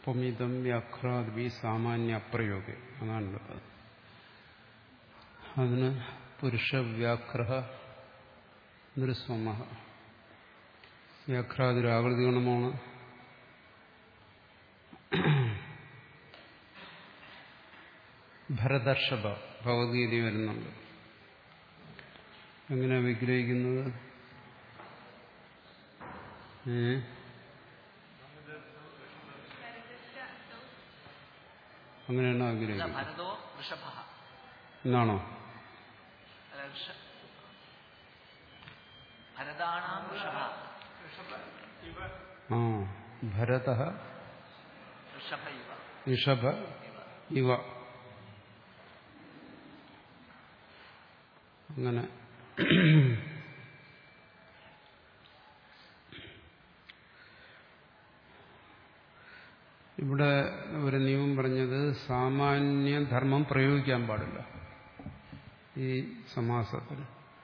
പുമിതം വ്യാഘ്രാദി സാമാന്യ അപ്രയോഗം അതാണുള്ളത് അതിന് പുരുഷവ്യാഘ്ര നൃസ്വമ വ്യാഘ്രാതിര ആകൃതി ഗുണമാണ് ഭരതർഷഭ ഭഗവത്ഗീത വരുന്നുണ്ട് എങ്ങനെ വിഗ്രഹിക്കുന്നത് ഏ അങ്ങനെയാണോ അല്ല, ആഗ്രഹിക്കുന്നത് ഭരതോ ഋഷഭ എന്നാണോ അല്ല, ഋഷ- ഭരതാണാം ഋഷഭ ആ ഭരത ഋഷഭ ഇവ ഋഷഭ ഇവ അങ്ങനെ ഇവിടെ ഒരു നിയമം പറഞ്ഞത് സാമാന്യ ധർമ്മം പ്രയോഗിക്കാൻ പാടില്ല ഈ സമാസത്തിൽ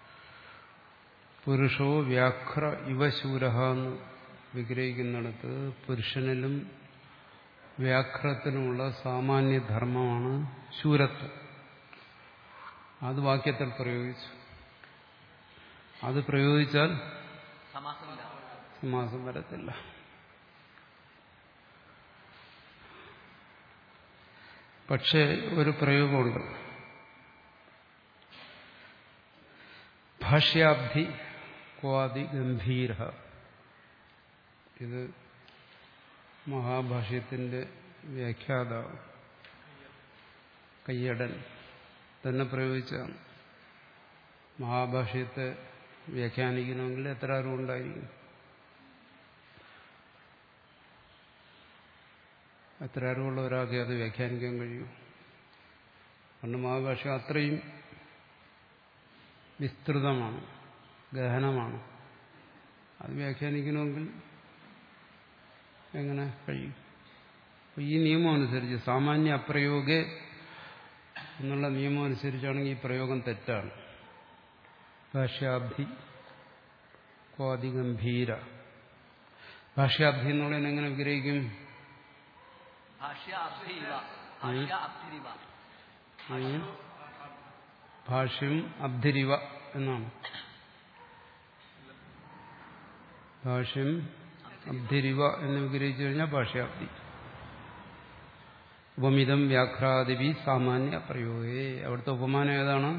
പുരുഷോ വ്യാഘ്ര ഇവശൂര എന്ന് വിഗ്രഹിക്കുന്നിടത്ത് പുരുഷനിലും വ്യാഘ്രത്തിനുമുള്ള സാമാന്യ ധർമ്മമാണ് ശൂരത്വം അത് വാക്യത്തിൽ പ്രയോഗിച്ചു അത് പ്രയോഗിച്ചാൽ സമാസമില്ല സമാസം വരത്തില്ല പക്ഷേ ഒരു പ്രയോഗമുണ്ട് ഭാഷ്യാബ്ധി ക്വാദി ഗംഭീര ഇത് മഹാഭാഷ്യത്തിന്റെ വ്യാഖ്യാതാവ് കയ്യടൻ തന്നെ പ്രയോഗിച്ചാണ് മഹാഭാഷ്യത്തെ വ്യാഖ്യാനിക്കണമെങ്കിൽ എത്ര അറിവുണ്ടായിരിക്കും എത്ര അറിവുള്ള ഒരാൾക്ക് അത് വ്യാഖ്യാനിക്കാൻ കഴിയും പണ്ട് മഹാഭാഷ്യം അത്രയും വിസ്തൃതമാണ് ഗഹനമാണ് അത് വ്യാഖ്യാനിക്കണമെങ്കിൽ എങ്ങനെ കഴിയും അപ്പൊ ഈ നിയമം അനുസരിച്ച് സാമാന്യ അപ്രയോഗേ എന്നുള്ള നിയമം അനുസരിച്ചാണെങ്കിൽ ഈ പ്രയോഗം തെറ്റാണ് ഭാഷ്യാബ്ധി ക്വാദിഗംഭീര ഭാഷ്യാബ്ധി എന്നുള്ളതിനെ എങ്ങനെ വിഗ്രഹിക്കും ഭാഷ്യ അബ്ധി ഇവ ഭാഷ്യ അബ്ധിരിവ ഉം. ഭാഷ്യം അബ്ധിരിവ എന്നാണ് ഭാഷ്യം അബ്ധിരിവ എന്ന് വിഗ്രഹിച്ചു കഴിഞ്ഞാൽ ഭാഷ്യാബ്ധി ഉപമിതം വ്യാഘ്രാദിവി സാമാന്യ പ്രയോഗേ അവിടുത്തെ ഉപമാനം ഏതാണ്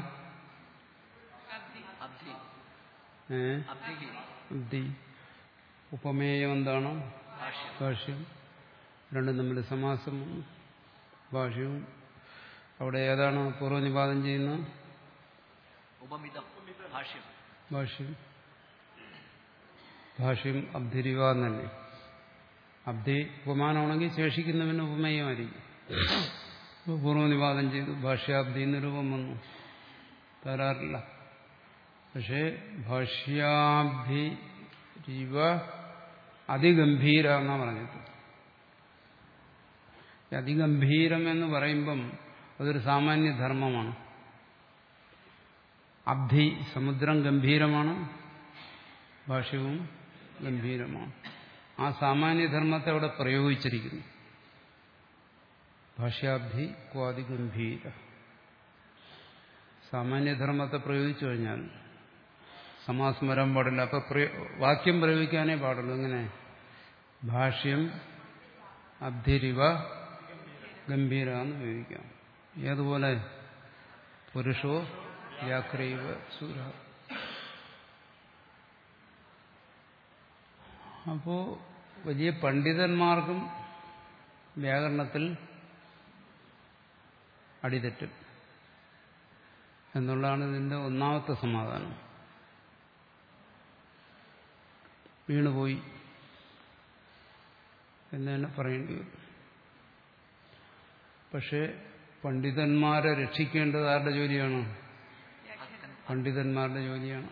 അബ്ധി ഏ അബ്ധിഹി അബ്ധി ഉപമേയം എന്താണ് ഭാഷ്യം ഭാഷ്യം രണ്ടും തമ്മിൽ സമാസം വന്നു. ഭാഷ്യവും അവിടെ ഏതാണ് പൂർവ്വനിപാതം ചെയ്യുന്ന ഉപമിതം ഭാഷ്യം ഭാഷ്യം ഭാഷ്യം അബ്ധിരിവ എന്നല്ലേ അബ്ധി ഉപമാനമാണെങ്കിൽ ശേഷിക്കുന്നവന് ഉപമേയമായിരിക്കും അപ്പോൾ പൂർവ്വനിപാതം ചെയ്തു ഭാഷ്യാബ്ധി എന്ന് രൂപം വന്നു തരാറില്ല പക്ഷേ ഭാഷ്യാബ്ധിരിവ അതിഗംഭീര എന്നാ പറഞ്ഞത് ഈ അതിഗംഭീരം എന്ന് പറയുമ്പം അതൊരു സാമാന്യ ധർമ്മമാണ് അബ്ധി സമുദ്രം ഗംഭീരമാണ് ഭാഷ്യവും ഗംഭീരമാണ് ആ സാമാന്യധർമ്മത്തെ അവിടെ പ്രയോഗിച്ചിരിക്കുന്നു ഭാഷ്യാബ്ധി ക്വാദി ഗംഭീര സാമാന്യധർമ്മത്തെ പ്രയോഗിച്ചു കഴിഞ്ഞാൽ സമാസം വരാൻ പാടില്ല അപ്പൊ പ്രയോ- വാക്യം പ്രയോഗിക്കാനേ പാടുള്ളൂ ഇങ്ങനെ ഭാഷ്യം അബ്ധിരിവ ഗംഭീര എന്ന് ഉപയോഗിക്കാം ഏതുപോലെ പുരുഷോ വ്യാഘ്രൈവ സൂര അപ്പോ വലിയ പണ്ഡിതന്മാർക്കും വ്യാകരണത്തിൽ അടിതെറ്റും എന്നുള്ളതാണ് ഇതിന്റെ ഒന്നാമത്തെ സമാധാനം വീണുപോയി എന്ന് തന്നെ പറയേണ്ടി വരും പക്ഷേ പണ്ഡിതന്മാരെ രക്ഷിക്കേണ്ടത് ആരുടെ ജോലിയാണ് പണ്ഡിതന്മാരുടെ ജോലിയാണ്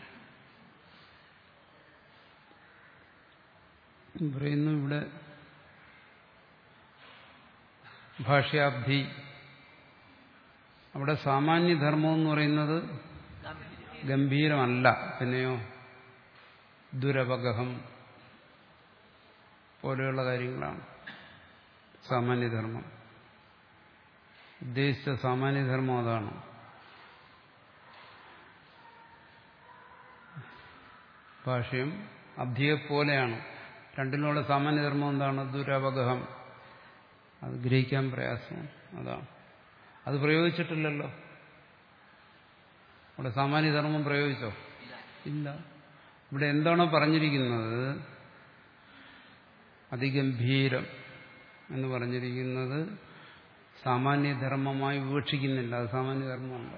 പറയുന്നു ഇവിടെ ഭാഷ്യാബ്ധി അവിടെ സാമാന്യധർമ്മം എന്ന് പറയുന്നത് ഗംഭീരം ഗംഭീരമല്ല പിന്നെയോ ദുരപഗഹം പോലെയുള്ള കാര്യങ്ങളാണ് സാമാന്യധർമ്മം ഉദ്ദേശിച്ച സാമാന്യധർമ്മം അതാണ് ഭാഷ്യം അബ്ധിയെപ്പോലെയാണ് രണ്ടിനുള്ള സാമാന്യധർമ്മം എന്താണ് ദുരവഗഹം അത് ഗ്രഹിക്കാൻ പ്രയാസം അതാണ് അത് പ്രയോഗിച്ചിട്ടില്ലല്ലോ അവിടെ സാമാന്യധർമ്മം പ്രയോഗിച്ചോ ഇല്ല ഇവിടെ എന്താണോ പറഞ്ഞിരിക്കുന്നത് അതിഗംഭീരം എന്ന് പറഞ്ഞിരിക്കുന്നത് സാമാന്യധർമ്മമായി വിവക്ഷിക്കുന്നില്ല അത് സാമാന്യധർമ്മമല്ല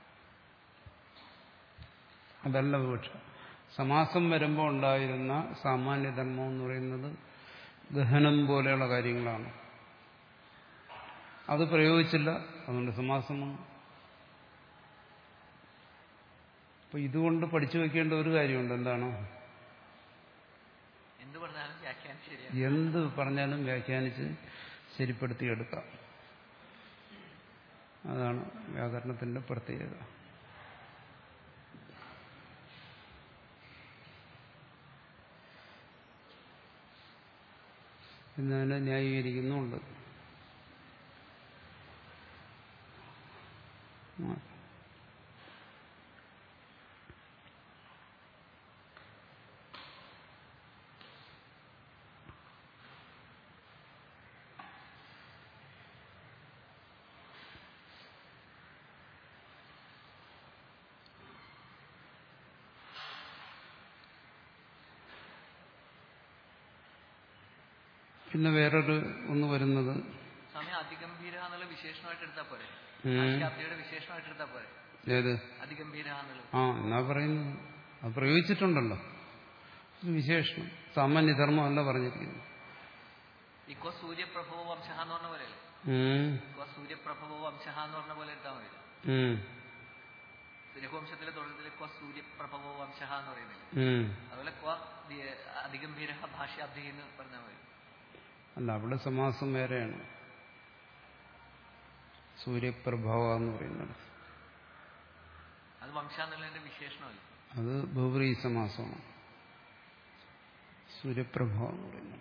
അതല്ല വിവക്ഷ സമാസം വരുമ്പോൾ ഉണ്ടായിരുന്ന സാമാന്യധർമ്മം എന്ന് പറയുന്നത് ഗഹനം പോലെയുള്ള കാര്യങ്ങളാണ് അത് പ്രയോഗിച്ചില്ല അതുകൊണ്ട് സമാസം വന്നു അപ്പൊ ഇതുകൊണ്ട് പഠിച്ചു വെക്കേണ്ട ഒരു കാര്യമുണ്ട് എന്താണ് എന്ത് പറഞ്ഞാലും വ്യാഖ്യാനം ശരിയാണ് എന്ത് പറഞ്ഞാലും വ്യാഖ്യാനിച്ച് ശരിപ്പെടുത്തിയെടുക്കാം അതാണ് വ്യാകരണത്തിന്റെ പ്രത്യേകത എന്നതിനെ ന്യായീകരിക്കുന്നുണ്ട് ആ. പിന്നെ വേറൊരു ഒന്ന് വരുന്നത് സമയം അതിഗംഭീര എന്നുള്ള വിശേഷണമായിട്ട് എടുത്താൽ പോരെ ഉം. ഭാഷ്യാബ്ദിയുടെ വിശേഷണമായിട്ട് എടുത്താൽ പോരെ ഏത് അതിഗംഭീര എന്നുള്ളത് ആ എന്നാ പറയുന്നു അത് പ്രയോഗിച്ചിട്ടുണ്ടല്ലോ ഇത് വിശേഷണം സാമാന്യധർമ്മമല്ല പറഞ്ഞിരിക്കുന്നു ഇക്കോ സൂര്യപ്രഭവ വംശ എന്ന് പറഞ്ഞ പോലെ അല്ലേ ഉം, ഇക്കോ സൂര്യപ്രഭവ വംശ എന്ന് പറഞ്ഞ പോലെ എടുത്താൽ മതി ഉം, രഘുവംശത്തിലെ തുടക്കത്തിൽ ക്വ സൂര്യപ്രഭവ വംശ എന്ന് പറയുന്നില്ല ഉം. അതുപോലെ ക്വ ദി- അതിഗംഭീര ഭാഷ്യാബ്ദി എന്ന് പറഞ്ഞാൽ മതി അല്ല അവിടെ സമാസം വേറെയാണ് സൂര്യപ്രഭാവ എന്ന് പറയുന്നത് അത് വംശ എന്നുള്ളതിന്റെ വിശേഷണമല്ല അത് ബഹുബ്രീ സമാസമാണ് സൂര്യപ്രഭാവം എന്ന് പറയുന്നത്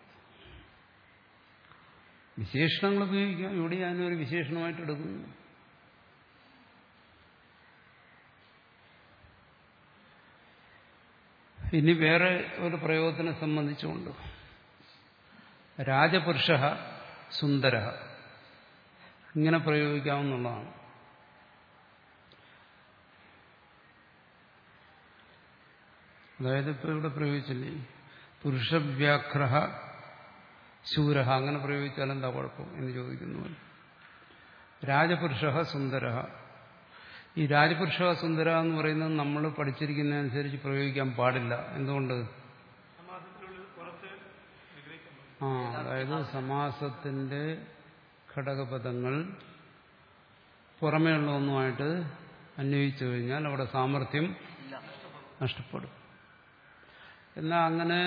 വിശേഷണങ്ങൾ ഉപയോഗിക്കാം ഇവിടെ ഞാനൊരു വിശേഷണമായിട്ട് എടുക്കുന്നു ഇനി വേറെ ഒരു പ്രയോഗത്തിനെ സംബന്ധിച്ചുകൊണ്ട് രാജപുരുഷ സുന്ദര ഇങ്ങനെ പ്രയോഗിക്കാവുന്നതാണ് അതായത് ഇപ്പൊ ഇവിടെ പ്രയോഗിച്ചില്ലേ പുരുഷവ്യാഘ്ര ശൂര അങ്ങനെ പ്രയോഗിച്ചാൽ എന്താ കുഴപ്പം എന്ന് ചോദിക്കുന്നു രാജപുരുഷ സുന്ദര ഈ രാജപുരുഷ സുന്ദര എന്ന് പറയുന്നത് നമ്മൾ പഠിച്ചിരിക്കുന്നതനുസരിച്ച് പ്രയോഗിക്കാൻ പാടില്ല എന്തുകൊണ്ട് ആ അതായത് സമാസത്തിന്റെ ഘടകപദങ്ങൾ പുറമേയുള്ള ഒന്നുമായിട്ട് അന്വയിച്ചു കഴിഞ്ഞാൽ അവിടെ സാമർഥ്യം ഇല്ല നഷ്ടപ്പെടും എന്നാൽ അങ്ങനെ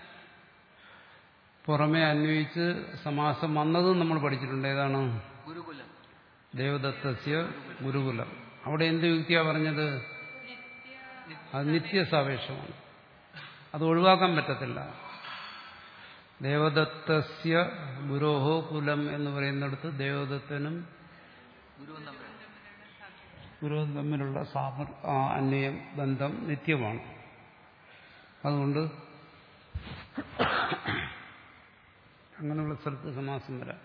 പുറമെ അന്വയിച്ച് സമാസം വന്നതും നമ്മൾ പഠിച്ചിട്ടുണ്ട് ഏതാണ് ഗുരുകുലം ദേവദത്തസ്യ ഗുരുകുലം അവിടെ എന്ത് യുക്തിയാ പറഞ്ഞത് അത് നിത്യസാപേക്ഷമാണ് അത് ഒഴിവാക്കാൻ പറ്റത്തില്ല ദേവദത്തസ്യ ഗുരോഹോ കുലം എന്ന് പറയുന്നിടത്ത് ദേവദത്തനും ഗുരു എന്ന് പറയുന്നത് ഗുരുവും തമ്മിലുള്ള സാമർ ആ അന്വയം ബന്ധം നിത്യമാണ് അതുകൊണ്ട് അങ്ങനെയുള്ള സ്ഥലത്ത് സമാസം വരാം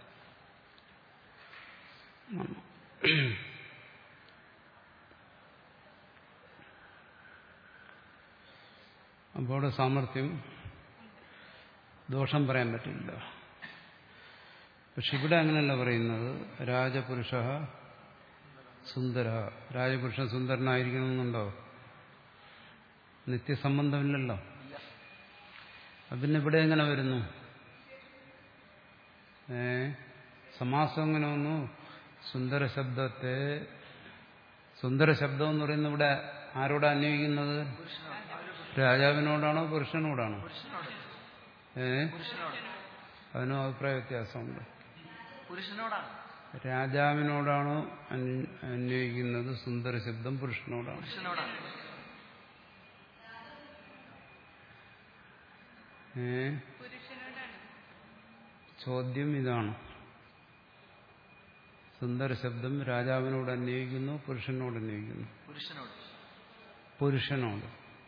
ആണ്. അപ്പോൾ അവിടെ സാമർഥ്യം ദോഷം പറയാൻ പറ്റില്ല പക്ഷെ ഇവിടെ അങ്ങനെയല്ല പറയുന്നത് രാജപുരുഷ സുന്ദര രാജപുരുഷൻ സുന്ദരനായിരിക്കണമെന്നുണ്ടോ നിത്യസംബന്ധമില്ലല്ലോ ഇല്ല അതിന് ഇവിടെ എങ്ങനെ വരുന്നു ഏ സമാസം എങ്ങനെ വന്നു സുന്ദര ശബ്ദത്തെ സുന്ദര ശബ്ദം എന്ന് പറയുന്നത് ഇവിടെ ആരോടാ അന്വയിക്കുന്നത് പുരുഷനോട് രാജാവിനോടാണോ പുരുഷനോടാണോ പുരുഷനോട് ഏ പുരുഷനോട് അതിനും അഭിപ്രായ വ്യത്യാസമുണ്ട് പുരുഷനോടാണ് രാജാവിനോടാണോ അന്വ- അന്വയിക്കുന്നത് സുന്ദര ശബ്ദം പുരുഷനോടാണ് പുരുഷനോടാണ് ഏ ചോദ്യം ഇതാണ് സുന്ദര ശബ്ദം രാജാവിനോട് അന്വയിക്കുന്നു പുരുഷനോട് അന്വയിക്കുന്നു പുരുഷനോട് പുരുഷനോട്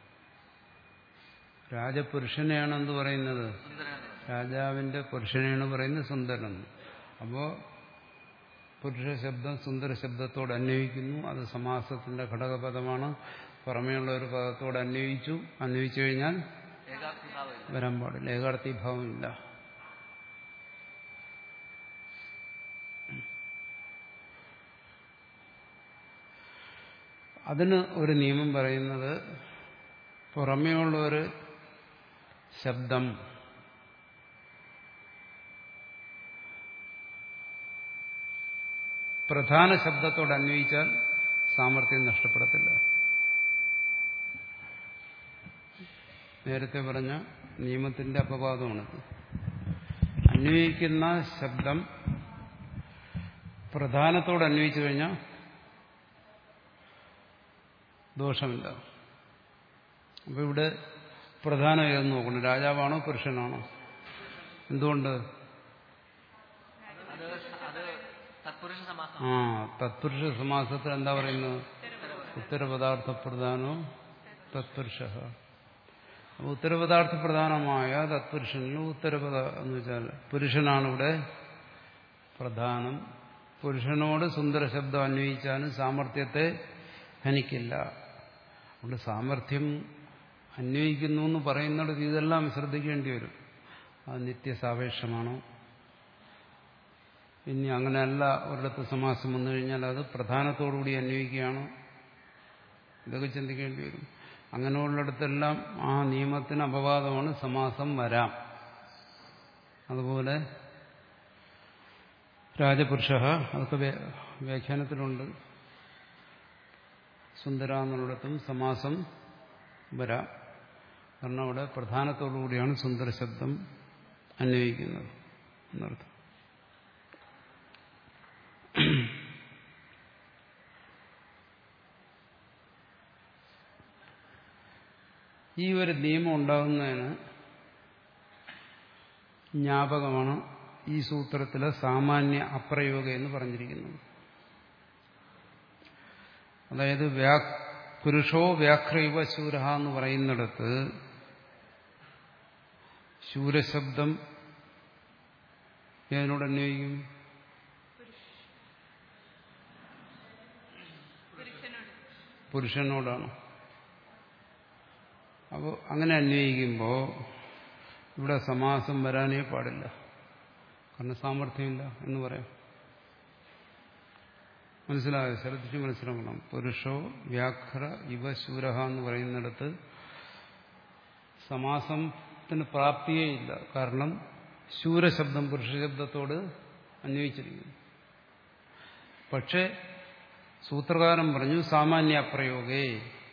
രാജപുരുഷനെയാണ് എന്ത് പറയുന്നത് സുന്ദരനെ രാജാവിന്റെ പുരുഷനെയാണ് പറയുന്നത് സുന്ദരൻ അപ്പോ പുരുഷ ശബ്ദം സുന്ദര ശബ്ദത്തോട് അന്വയിക്കുന്നു അത് സമാസത്തിന്റെ ഘടകപദമാണ് പുറമേയുള്ള ഒരു പദത്തോട് അന്വയിച്ചു അന്വയിച്ചു കഴിഞ്ഞാൽ ഏകാഗ്നിഭാവമില്ല വരാൻ പാടില്ല ഏകാർത്ഥി ഭാവമില്ല അതിന് ഒരു നിയമം പറയുന്നത് പുറമേയുള്ള ഒരു ശബ്ദം പ്രധാന ശബ്ദത്തോട് അന്വയിച്ചാൽ സാമർഥ്യം നഷ്ടപ്പെടത്തില്ല നേരത്തെ പറഞ്ഞ നിയമത്തിന്റെ അപവാദമാണിത് അന്വയിക്കുന്ന ശബ്ദം പ്രധാനത്തോട് അന്വയിച്ചു കഴിഞ്ഞാൽ ദോഷമില്ല അപ്പൊ ഇവിടെ പ്രധാനം ഏതെന്ന് നോക്കണം രാജാവാണോ പുരുഷനാണോ എന്തുകൊണ്ട് അത് അത് തത്പുരുഷ സമാസം ആ തത്പുരുഷ സമാസത്തിൽ എന്താ പറയുന്നത് ഉത്തരപദാർത്ഥ പ്രധാനോ തത്പുരുഷ അപ്പൊ ഉത്തരപദാർത്ഥ പ്രധാനമായ തത്പുരുഷനിൽ ഉത്തരപദ എന്ന് വെച്ചാൽ പുരുഷനാണ് ഇവിടെ പ്രധാനം പുരുഷനോട് സുന്ദര ശബ്ദം അന്വയിച്ചാലും സാമർഥ്യത്തെ ഹനിക്കില്ല അതുകൊണ്ട് സാമർഥ്യം അന്വയിക്കുന്നു എന്ന് പറയുന്നിടത്ത് ഇതെല്ലാം ശ്രദ്ധിക്കേണ്ടി വരും അത് നിത്യസാപേക്ഷമാണോ ഇനി അങ്ങനെയല്ല ഒരിടത്ത് സമാസം വന്നു കഴിഞ്ഞാൽ അത് പ്രധാനത്തോടുകൂടി അന്വയിക്കുകയാണോ ഇതൊക്കെ ചിന്തിക്കേണ്ടി വരും അങ്ങനെയുള്ളിടത്തെല്ലാം ആ നിയമത്തിന് അപവാദമാണ് സമാസം വരാം അതുപോലെ രാജപുരുഷ അതൊക്കെ വ്യ- വ്യാഖ്യാനത്തിലുണ്ട് സുന്ദര എന്നുള്ളിടത്തും സമാസം വരാം കാരണം അവിടെ പ്രധാനത്തോടുകൂടിയാണ് സുന്ദര ശബ്ദം അന്വയിക്കുന്നത് എന്നർത്ഥം ഈ ഒരു നിയമം ഉണ്ടാകുന്നതിന് ജ്ഞാപകമാണ് ഈ സൂത്രത്തിലെ സാമാന്യ അപ്രയോഗ എന്ന് പറഞ്ഞിരിക്കുന്നത് അതായത് വ്യാ പുരുഷോ വ്യാഘ്രൈവ ശൂര എന്ന് പറയുന്നിടത്ത് ശൂരശബ്ദം ഏതിനോട് അന്വയിക്കും പുരുഷനോടാണ് അപ്പോൾ അങ്ങനെ അന്വയിക്കുമ്പോൾ ഇവിടെ സമാസം വരാനേ പാടില്ല കാരണം സാമർഥ്യമില്ല എന്ന് പറയാം മനസ്സിലായോ ശ്രദ്ധിച്ച് മനസ്സിലാക്കണം പുരുഷോ വ്യാഘ്ര ഇവ ശൂരഹ എന്ന് പറയുന്നിടത്ത് സമാസത്തിന് പ്രാപ്തിയേ ഇല്ല കാരണം ശൂരശബ്ദം പുരുഷശബ്ദത്തോട് അന്വയിച്ചിരിക്കുന്നു പക്ഷേ സൂത്രകാരൻ പറഞ്ഞു സാമാന്യ അപ്രയോഗേ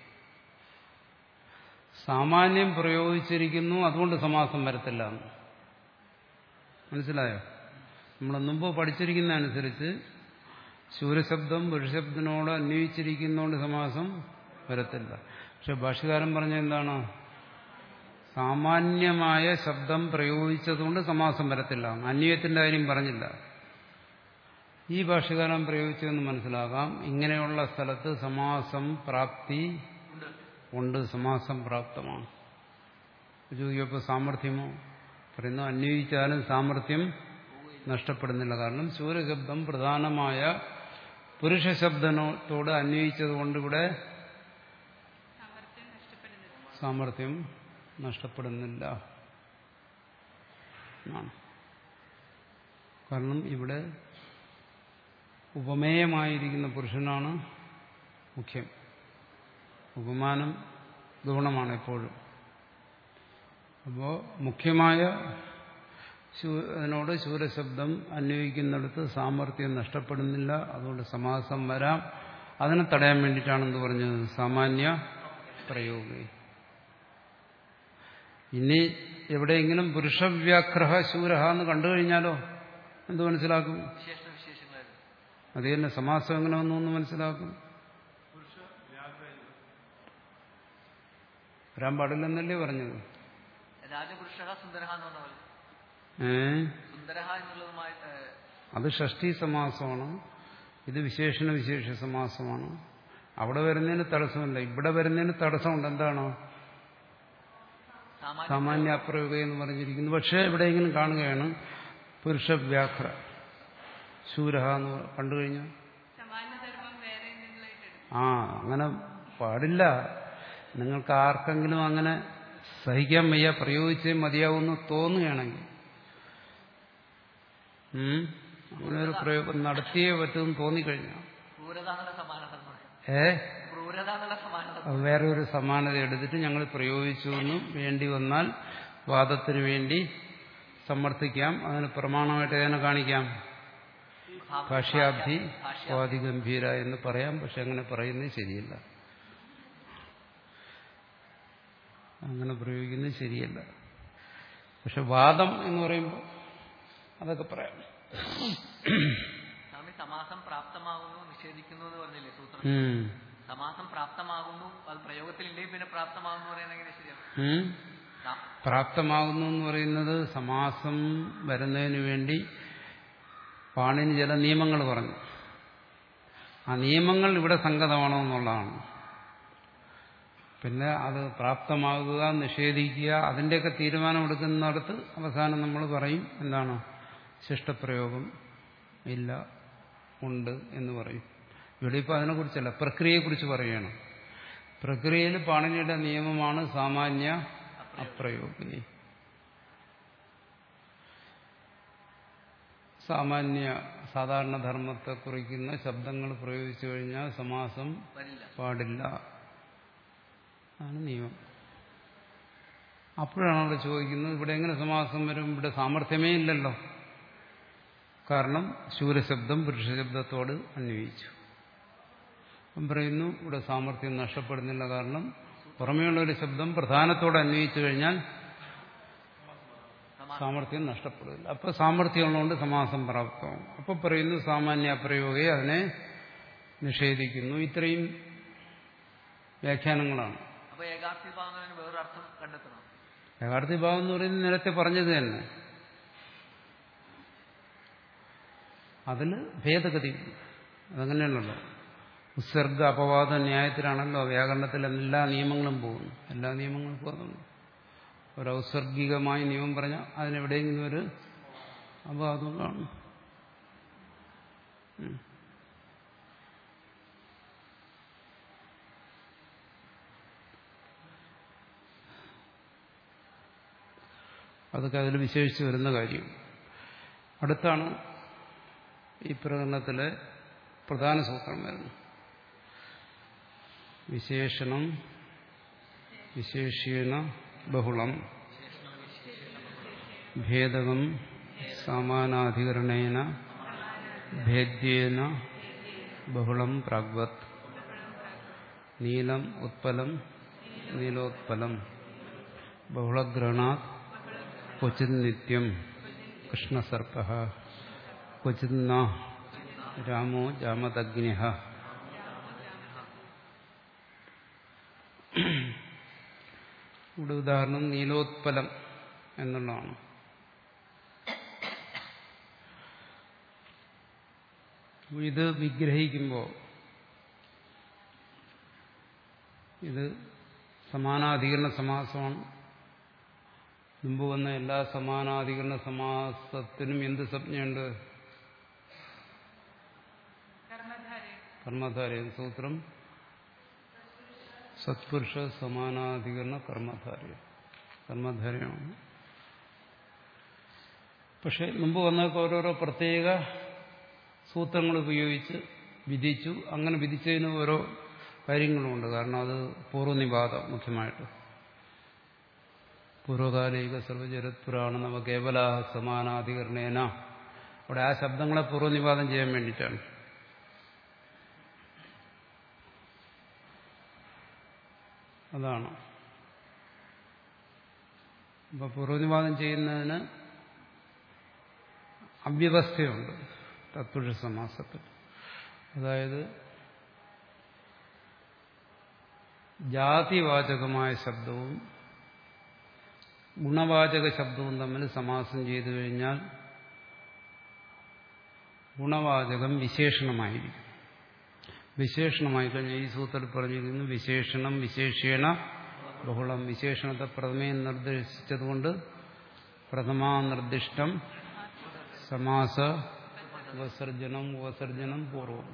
സാമാന്യം പ്രയോഗിച്ചിരിക്കുന്നു അതുകൊണ്ട് സമാസം വരത്തില്ല എന്ന് മനസ്സിലായോ നമ്മൾ മുമ്പ് പഠിച്ചിരിക്കുന്ന അനുസരിച്ച് ശൂരശബ്ദം പുരുഷശബ്ദത്തിനോട് അന്വയിച്ചിരിക്കുന്നതുകൊണ്ട് സമാസം വരത്തില്ല പക്ഷെ ഭാഷകാരൻ പറഞ്ഞ എന്താണ് സാമാന്യമായ ശബ്ദം പ്രയോഗിച്ചതുകൊണ്ട് സമാസം വരത്തില്ല അന്വയത്തിന്റെ കാര്യം പറഞ്ഞില്ല ഈ ഭാഷകാരൻ പ്രയോഗിച്ചതെന്ന് മനസ്സിലാകാം ഇങ്ങനെയുള്ള സ്ഥലത്ത് സമാസം പ്രാപ്തി ഉണ്ട് സമാസം പ്രാപ്തമാണ് ചോദിക്കപ്പോൾ സാമർഥ്യമോ പറയുന്നു അന്വയിച്ചാലും സാമർഥ്യം നഷ്ടപ്പെടുന്നില്ല കാരണം ശൂരശബ്ദം പ്രധാനമായ പുരുഷ ശബ്ദത്തോട് അന്വയിച്ചതുകൊണ്ട് ഇവിടെ സാമർഥ്യം നഷ്ടപ്പെടുന്നില്ല എന്നാണ് കാരണം ഇവിടെ ഉപമേയമായിരിക്കുന്ന പുരുഷനാണ് മുഖ്യം ഉപമാനം ഗുണമാണ് എപ്പോഴും അപ്പോൾ മുഖ്യമായ ശൂ- അതിനോട് ശൂരശബ്ദം അന്വയിക്കുന്നിടത്ത് സാമർഥ്യം നഷ്ടപ്പെടുന്നില്ല അതുകൊണ്ട് സമാസം വരാം അതിനെ തടയാൻ വേണ്ടിയിട്ടാണെന്ന് പറഞ്ഞത് സാമാന്യ പ്രയോഗി ഇനി എവിടെയെങ്കിലും പുരുഷവ്യാഘ്രഹ ശൂരഹ എന്ന് കണ്ടു കഴിഞ്ഞാലോ എന്ത് മനസ്സിലാക്കും വിശേഷ വിശേഷങ്ങളായിരുന്നു അത് തന്നെ സമാസം എങ്ങനെ വന്നു എന്ന് മനസ്സിലാക്കും വരാൻ പാടില്ലെന്നല്ലേ പറഞ്ഞത് രാജപുരുഷ സുന്ദരഹ എന്ന് പറഞ്ഞ പോലെ ഏ സുന്ദരഹ എന്നുള്ളതുമായി ഏഹ്, അത് ഷഷ്ടി സമാസമാണ് ഇത് വിശേഷണ വിശേഷ സമാസമാണ് അവിടെ വരുന്നതിന് തടസ്സമില്ല ഇവിടെ വരുന്നതിന് തടസ്സമുണ്ട് എന്താണ് സാമാന്യ സാമാന്യ അപ്രയോഗ എന്ന് പറഞ്ഞിരിക്കുന്നു പക്ഷേ എവിടെയെങ്കിലും കാണുകയാണ് പുരുഷ വ്യാഘ്ര ശൂരഹ എന്ന് കണ്ടു കഴിഞ്ഞാൽ സമാനധർമ്മം വേറെ എന്തെങ്കിലുമായിട്ട് എടുക്കും ആ അങ്ങനെ പാടില്ല നിങ്ങൾക്ക് ആർക്കെങ്കിലും അങ്ങനെ സഹിക്കാൻ വയ്യ പ്രയോഗിച്ചേ മതിയാവുമെന്ന് തോന്നുകയാണെങ്കിൽ ഉം, അങ്ങനെ ഒരു പ്രയോഗം നടത്തിയേ പറ്റുമെന്ന് തോന്നിക്കഴിഞ്ഞാൽ ക്രൂരത എന്നുള്ള സമാനത എന്ന് പറയും. ഏ ക്രൂരത എന്നുള്ള സമാനത അത് വേറെ ഒരു സമാനത എടുത്തിട്ട് ഞങ്ങൾ പ്രയോഗിച്ചു എന്നും വേണ്ടി വന്നാൽ വാദത്തിന് വേണ്ടി സമർത്ഥിക്കാം അതിന് പ്രമാണമായിട്ട് ഏതിനെ കാണിക്കാം ഭാഷ്യാബ്ധി സ്വാതിഗംഭീര എന്ന് പറയാം പക്ഷെ അങ്ങനെ പറയുന്നത് ശരിയല്ല അങ്ങനെ പ്രയോഗിക്കുന്നത് ശരിയല്ല പക്ഷെ വാദം എന്ന് പറയുമ്പോൾ അതൊക്കെ പറയാം സ്വാമി സമാസം പ്രാപ്തമാകുന്നു നിഷേധിക്കുന്നു എന്ന് പറഞ്ഞില്ലേ സൂത്രം ഉം. സമാസം പ്രാപ്തമാകുന്നു അത് പ്രയോഗത്തിലില്ലെങ്കിൽ പിന്നെ പ്രാപ്തമാകുന്നു പറയുന്നത് എങ്ങനെ ശരിയാണ് ഉം. സ- പ്രാപ്തമാകുന്നു എന്ന് പറയുന്നത് സമാസം വരുന്നതിന് വേണ്ടി പാണിന് ചില നിയമങ്ങൾ പറഞ്ഞു ആ നിയമങ്ങൾ ഇവിടെ സംഗതമാണോ എന്നുള്ളതാണ് പിന്നെ അത് പ്രാപ്തമാകുക നിഷേധിക്കുക അതിൻ്റെയൊക്കെ തീരുമാനമെടുക്കുന്നിടത്ത് അവസാനം നമ്മൾ പറയും എന്താണ് ശിഷ്ടപ്രയോഗം ഇല്ല ഉണ്ട് എന്ന് പറയും ഇവിടെ ഇപ്പോൾ അതിനെക്കുറിച്ചല്ല പ്രക്രിയയെക്കുറിച്ച് പറയുകയാണ് പ്രക്രിയയിൽ പാണിനിയുടെ നിയമമാണ് സാമാന്യ അപ്രയോഗിനി സാമാന്യ സാധാരണ ധർമ്മത്തെ കുറിക്കുന്ന ശബ്ദങ്ങൾ പ്രയോഗിച്ചു കഴിഞ്ഞാൽ സമാസം വരില്ല പാടില്ല അതാണ് നിയമം അപ്പോഴാണ് അവിടെ ചോദിക്കുന്നത് ഇവിടെ എങ്ങനെ സമാസം വരും ഇവിടെ സാമർഥ്യമേ ഇല്ലല്ലോ കാരണം ശൂരശബ്ദം പുരുഷശബ്ദത്തോട് അന്വയിച്ചു അപ്പം പറയുന്നു ഇവിടെ സാമർഥ്യം നഷ്ടപ്പെടുന്നില്ല കാരണം പുറമേയുള്ള ഒരു ശബ്ദം പ്രധാനത്തോട് അന്വയിച്ചു കഴിഞ്ഞാൽ സാമർഥ്യം നഷ്ടപ്പെടില്ല അപ്പൊ സാമർഥ്യമുള്ളതുകൊണ്ട് സമാസം പ്രാപ്തമാവും അപ്പൊ പറയുന്നു സാമാന്യ അപ്രയോഗയെ അതിനെ നിഷേധിക്കുന്നു ഇത്രയും വ്യാഖ്യാനങ്ങളാണ് അപ്പൊ ഏകാർത്ഥി ഭാവത്തിന് വേറൊരു അർത്ഥം കണ്ടെത്തണം യഥാർത്ഥ ഭാവം എന്ന് പറയുന്നത് നേരത്തെ പറഞ്ഞത് തന്നെ അതിന് ഭേദഗതി അതങ്ങനെയാണല്ലോ ഉത്സർഗ അപവാദ ന്യായത്തിലാണല്ലോ വ്യാകരണത്തിൽ എല്ലാ നിയമങ്ങളും പോകുന്നു എല്ലാ നിയമങ്ങളും പോകുന്നു ഒരു ഔസർഗികമായ നിയമം പറഞ്ഞാൽ അതിനെവിടെയെങ്കിലും ഒരു അപവാദം കാണും ഉം. അതൊക്കെ അതിൽ വിശേഷിച്ച് വരുന്ന കാര്യം അടുത്താണ് ഈ പ്രകടനത്തിലെ പ്രധാന സൂത്രം വരുന്നത് വിശേഷണം വിശേഷ്യേന ബഹുളം ഭേദകം സമാനാധികരണേന ഭേദ്യേന ബഹുളം പ്രാഗ്വത് നീലം ഉത്പലം നീലോത്പലം ബഹുളഗ്രഹണാത് ക്വചിത് നിത്യം കൃഷ്ണസർപ്പ ക്വചിത് ന രാമോ ജാമദഗ്നി ഇവിടെ ഉദാഹരണം നീലോത്പലം എന്നുള്ളതാണ് ഇത് വിഗ്രഹിക്കുമ്പോൾ ഇത് സമാനാധികരണ സമാസമാണ് മുമ്പ് വന്ന എല്ലാ സമാനാധികരണ സമാസത്തിനും എന്ത് സംജ്ഞയുണ്ട് കർമ്മധാരയം കർമ്മധാരയം സൂത്രം സത്പുരുഷ സമാനാധികരണ കർമ്മധാരയം കർമ്മധാരയമാണ് പക്ഷെ മുമ്പ് വന്നൊക്കെ ഓരോരോ പ്രത്യേക സൂത്രങ്ങൾ ഉപയോഗിച്ച് വിധിച്ചു അങ്ങനെ വിധിച്ചതിന് ഓരോ കാര്യങ്ങളുമുണ്ട് കാരണം അത് പൂർവ്വനിപാതം മുഖ്യമായിട്ട് പൂർവകാലിക സർവചരത് പുരാണ നവ കേവല സമാനാധികരണേന അവിടെ ആ ശബ്ദങ്ങളെ പൂർവ്വനിപാതം ചെയ്യാൻ വേണ്ടിയിട്ടാണ് അതാണ് അപ്പൊ പൂർവ്വനിവാദം ചെയ്യുന്നതിന് അവ്യവസ്ഥയുണ്ട് തത്പുരുഷ സമാസത്തിൽ അതായത് ജാതിവാചകമായ ശബ്ദവും ഗുണവാചക ശബ്ദവും തമ്മിൽ സമാസം ചെയ്തു കഴിഞ്ഞാൽ ഗുണവാചകം വിശേഷണമായിരിക്കും വിശേഷണമായി കഴിഞ്ഞാൽ ഈ സൂത്രത്തിൽ പറഞ്ഞിരിക്കുന്നു വിശേഷണം വിശേഷേണ ബഹുളം വിശേഷണത്തെ പ്രഥമയെ നിർദ്ദേശിച്ചതുകൊണ്ട് പ്രഥമാ നിർദ്ദിഷ്ടം സമാസ ഉപസർജനം ഉപസർജനം പൂർവം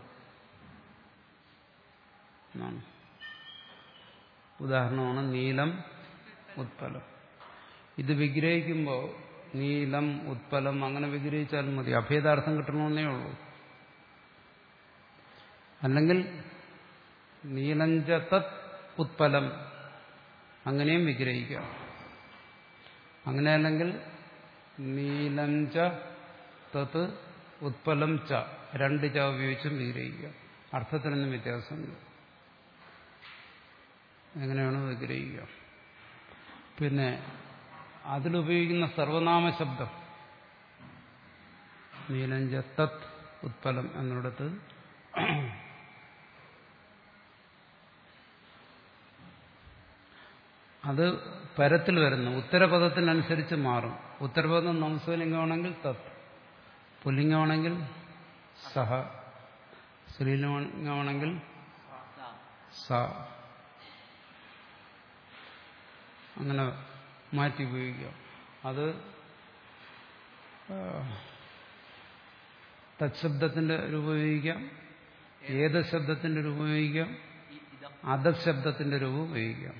എന്നാണ് ഉദാഹരണമാണ് നീലം ഉത്പലം ഇത് വിഗ്രഹിക്കുമ്പോൾ നീലം ഉത്പലം അങ്ങനെ വിഗ്രഹിച്ചാലും മതി അഭേദാർത്ഥം കിട്ടണമെന്നേ ഉള്ളൂ അല്ലെങ്കിൽ നീലഞ്ച തത് ഉത്പലം അങ്ങനെയും വിഗ്രഹിക്കാം അങ്ങനെ അല്ലെങ്കിൽ നീലഞ്ച തത് ഉത്പലം ച രണ്ട് ച ഉപയോഗിച്ചും വിഗ്രഹിക്കാം അർത്ഥത്തിനൊന്നും വ്യത്യാസമില്ല എങ്ങനെയാണ് വിഗ്രഹിക്കുക പിന്നെ അതിലുപയോഗിക്കുന്ന സർവനാമ ശബ്ദം നീലഞ്ച തത് ഉത്പലം എന്നിടത്ത് അത് പരത്തിൽ വരുന്നു ഉത്തരപദത്തിനനുസരിച്ച് മാറും ഉത്തരപദം നംസലിംഗമാണെങ്കിൽ തത് പുല്ലിംഗമാണെങ്കിൽ സഹ സ്ത്രീലിംഗമാണെങ്കിൽ സ അങ്ങനെ മാറ്റി ഉപയോഗിക്കാം അത് തത്ശബ്ദത്തിന്റെ രൂപം ഉപയോഗിക്കാം ഏത് ശബ്ദത്തിന്റെ രൂപം ഉപയോഗിക്കാം അദബ് ശബ്ദത്തിന്റെ രൂപം ഉപയോഗിക്കാം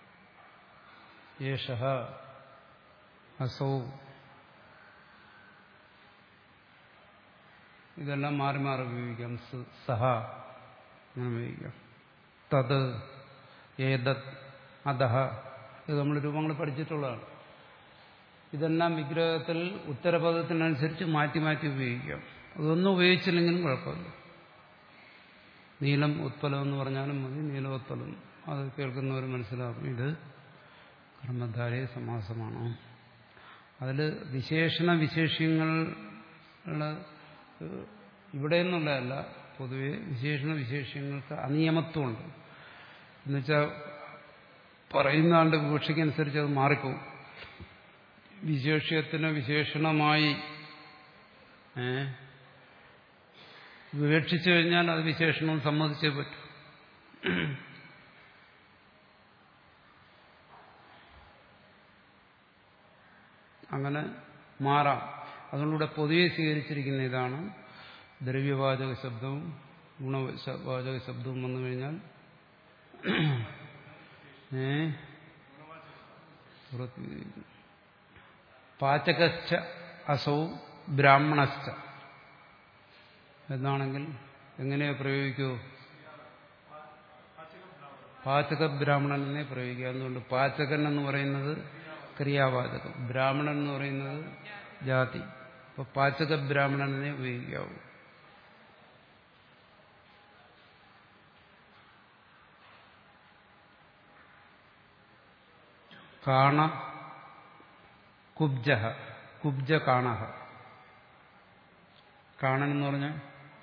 യേശ അസൗ ഇതെല്ലാം മാറി മാറി ഉപയോഗിക്കാം സഹ അങ്ങനെ ഉപയോഗിക്കാം തത് ഏതത് അധഹ ഇത് നമ്മൾ രൂപങ്ങൾ പഠിച്ചിട്ടുള്ളതാണ് ഇതെല്ലാം വിഗ്രഹത്തിൽ ഉത്തരപദത്തിനനുസരിച്ച് മാറ്റി മാറ്റി ഉപയോഗിക്കാം അതൊന്നും ഉപയോഗിച്ചില്ലെങ്കിലും കുഴപ്പമില്ല നീലം ഉത്പലം എന്ന് പറഞ്ഞാലും മതി നീലോത്പലം അത് കേൾക്കുന്നവർ മനസ്സിലാക്കും ഇത് കർമ്മധാരയ സമാസമാണ് അതിൽ വിശേഷണ വിശേഷ്യങ്ങൾ ഇവിടെ നിന്നുള്ളതല്ല പൊതുവെ വിശേഷണ വിശേഷ്യങ്ങൾക്ക് അനിയമത്വമുണ്ട് എന്നുവെച്ചാൽ പറയുന്ന ആളുടെ വിവക്ഷയ്ക്കനുസരിച്ച് അത് മാറിപ്പോവും വിശേഷ്യത്തിന് വിശേഷണമായി വിവക്ഷിച്ചു കഴിഞ്ഞാൽ അത് വിശേഷണം സമ്മതിച്ചേ പറ്റൂ അങ്ങനെ മാറാം അതുകൊണ്ടിവിടെ പൊതുവെ സ്വീകരിച്ചിരിക്കുന്ന ഇതാണ് ദ്രവ്യവാചക ശബ്ദവും ഗുണവാചക ശബ്ദവും വന്നു കഴിഞ്ഞാൽ ഏ പാചകശ്ച അസൗ ബ്രാഹ്മണശ്ച എന്നാണെങ്കിൽ എങ്ങനെയാ പ്രയോഗിക്കൂ പാചക ബ്രാഹ്മണൻ എന്നേ പ്രയോഗിക്കുക അതുകൊണ്ട് പാചകൻ എന്ന് പറയുന്നത് ക്രിയാവാചകം ബ്രാഹ്മണൻ എന്ന് പറയുന്നത് ജാതി അപ്പൊ പാചക ബ്രാഹ്മണനെ ഉപയോഗിക്കാവൂ കാണ കുബ്ജ കുബ്ജ കാണ കാണൻ എന്ന് പറഞ്ഞാൽ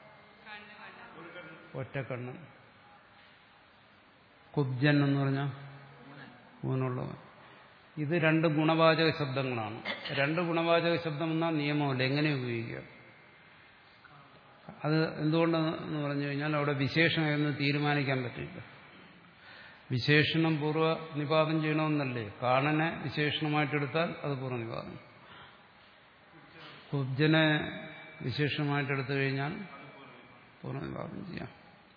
ഒറ്റക്കണ്ണൻ കുബ്ജൻ എന്ന് പറഞ്ഞാൽ ഊനുള്ളവൻ ഇത് രണ്ട് ഗുണവാചക ശബ്ദങ്ങളാണ് രണ്ട് ഗുണവാചക ശബ്ദം എന്നാൽ നിയമമല്ല എങ്ങനെ ഉപയോഗിക്കുക അത് എന്തുകൊണ്ടെന്ന് പറഞ്ഞു കഴിഞ്ഞാൽ അവിടെ വിശേഷണം എന്ന് തീരുമാനിക്കാൻ പറ്റില്ല വിശേഷണം പൂർവ്വ നിപാതം ചെയ്യണമെന്നല്ലേ കാണനെ വിശേഷണമായിട്ടെടുത്താൽ അത് പൂർവ്വ നിപാതം കുബ്ജനെ വിശേഷണമായിട്ടെടുത്തു കഴിഞ്ഞാൽ പൂർവ്വ നിപാതം ചെയ്യാം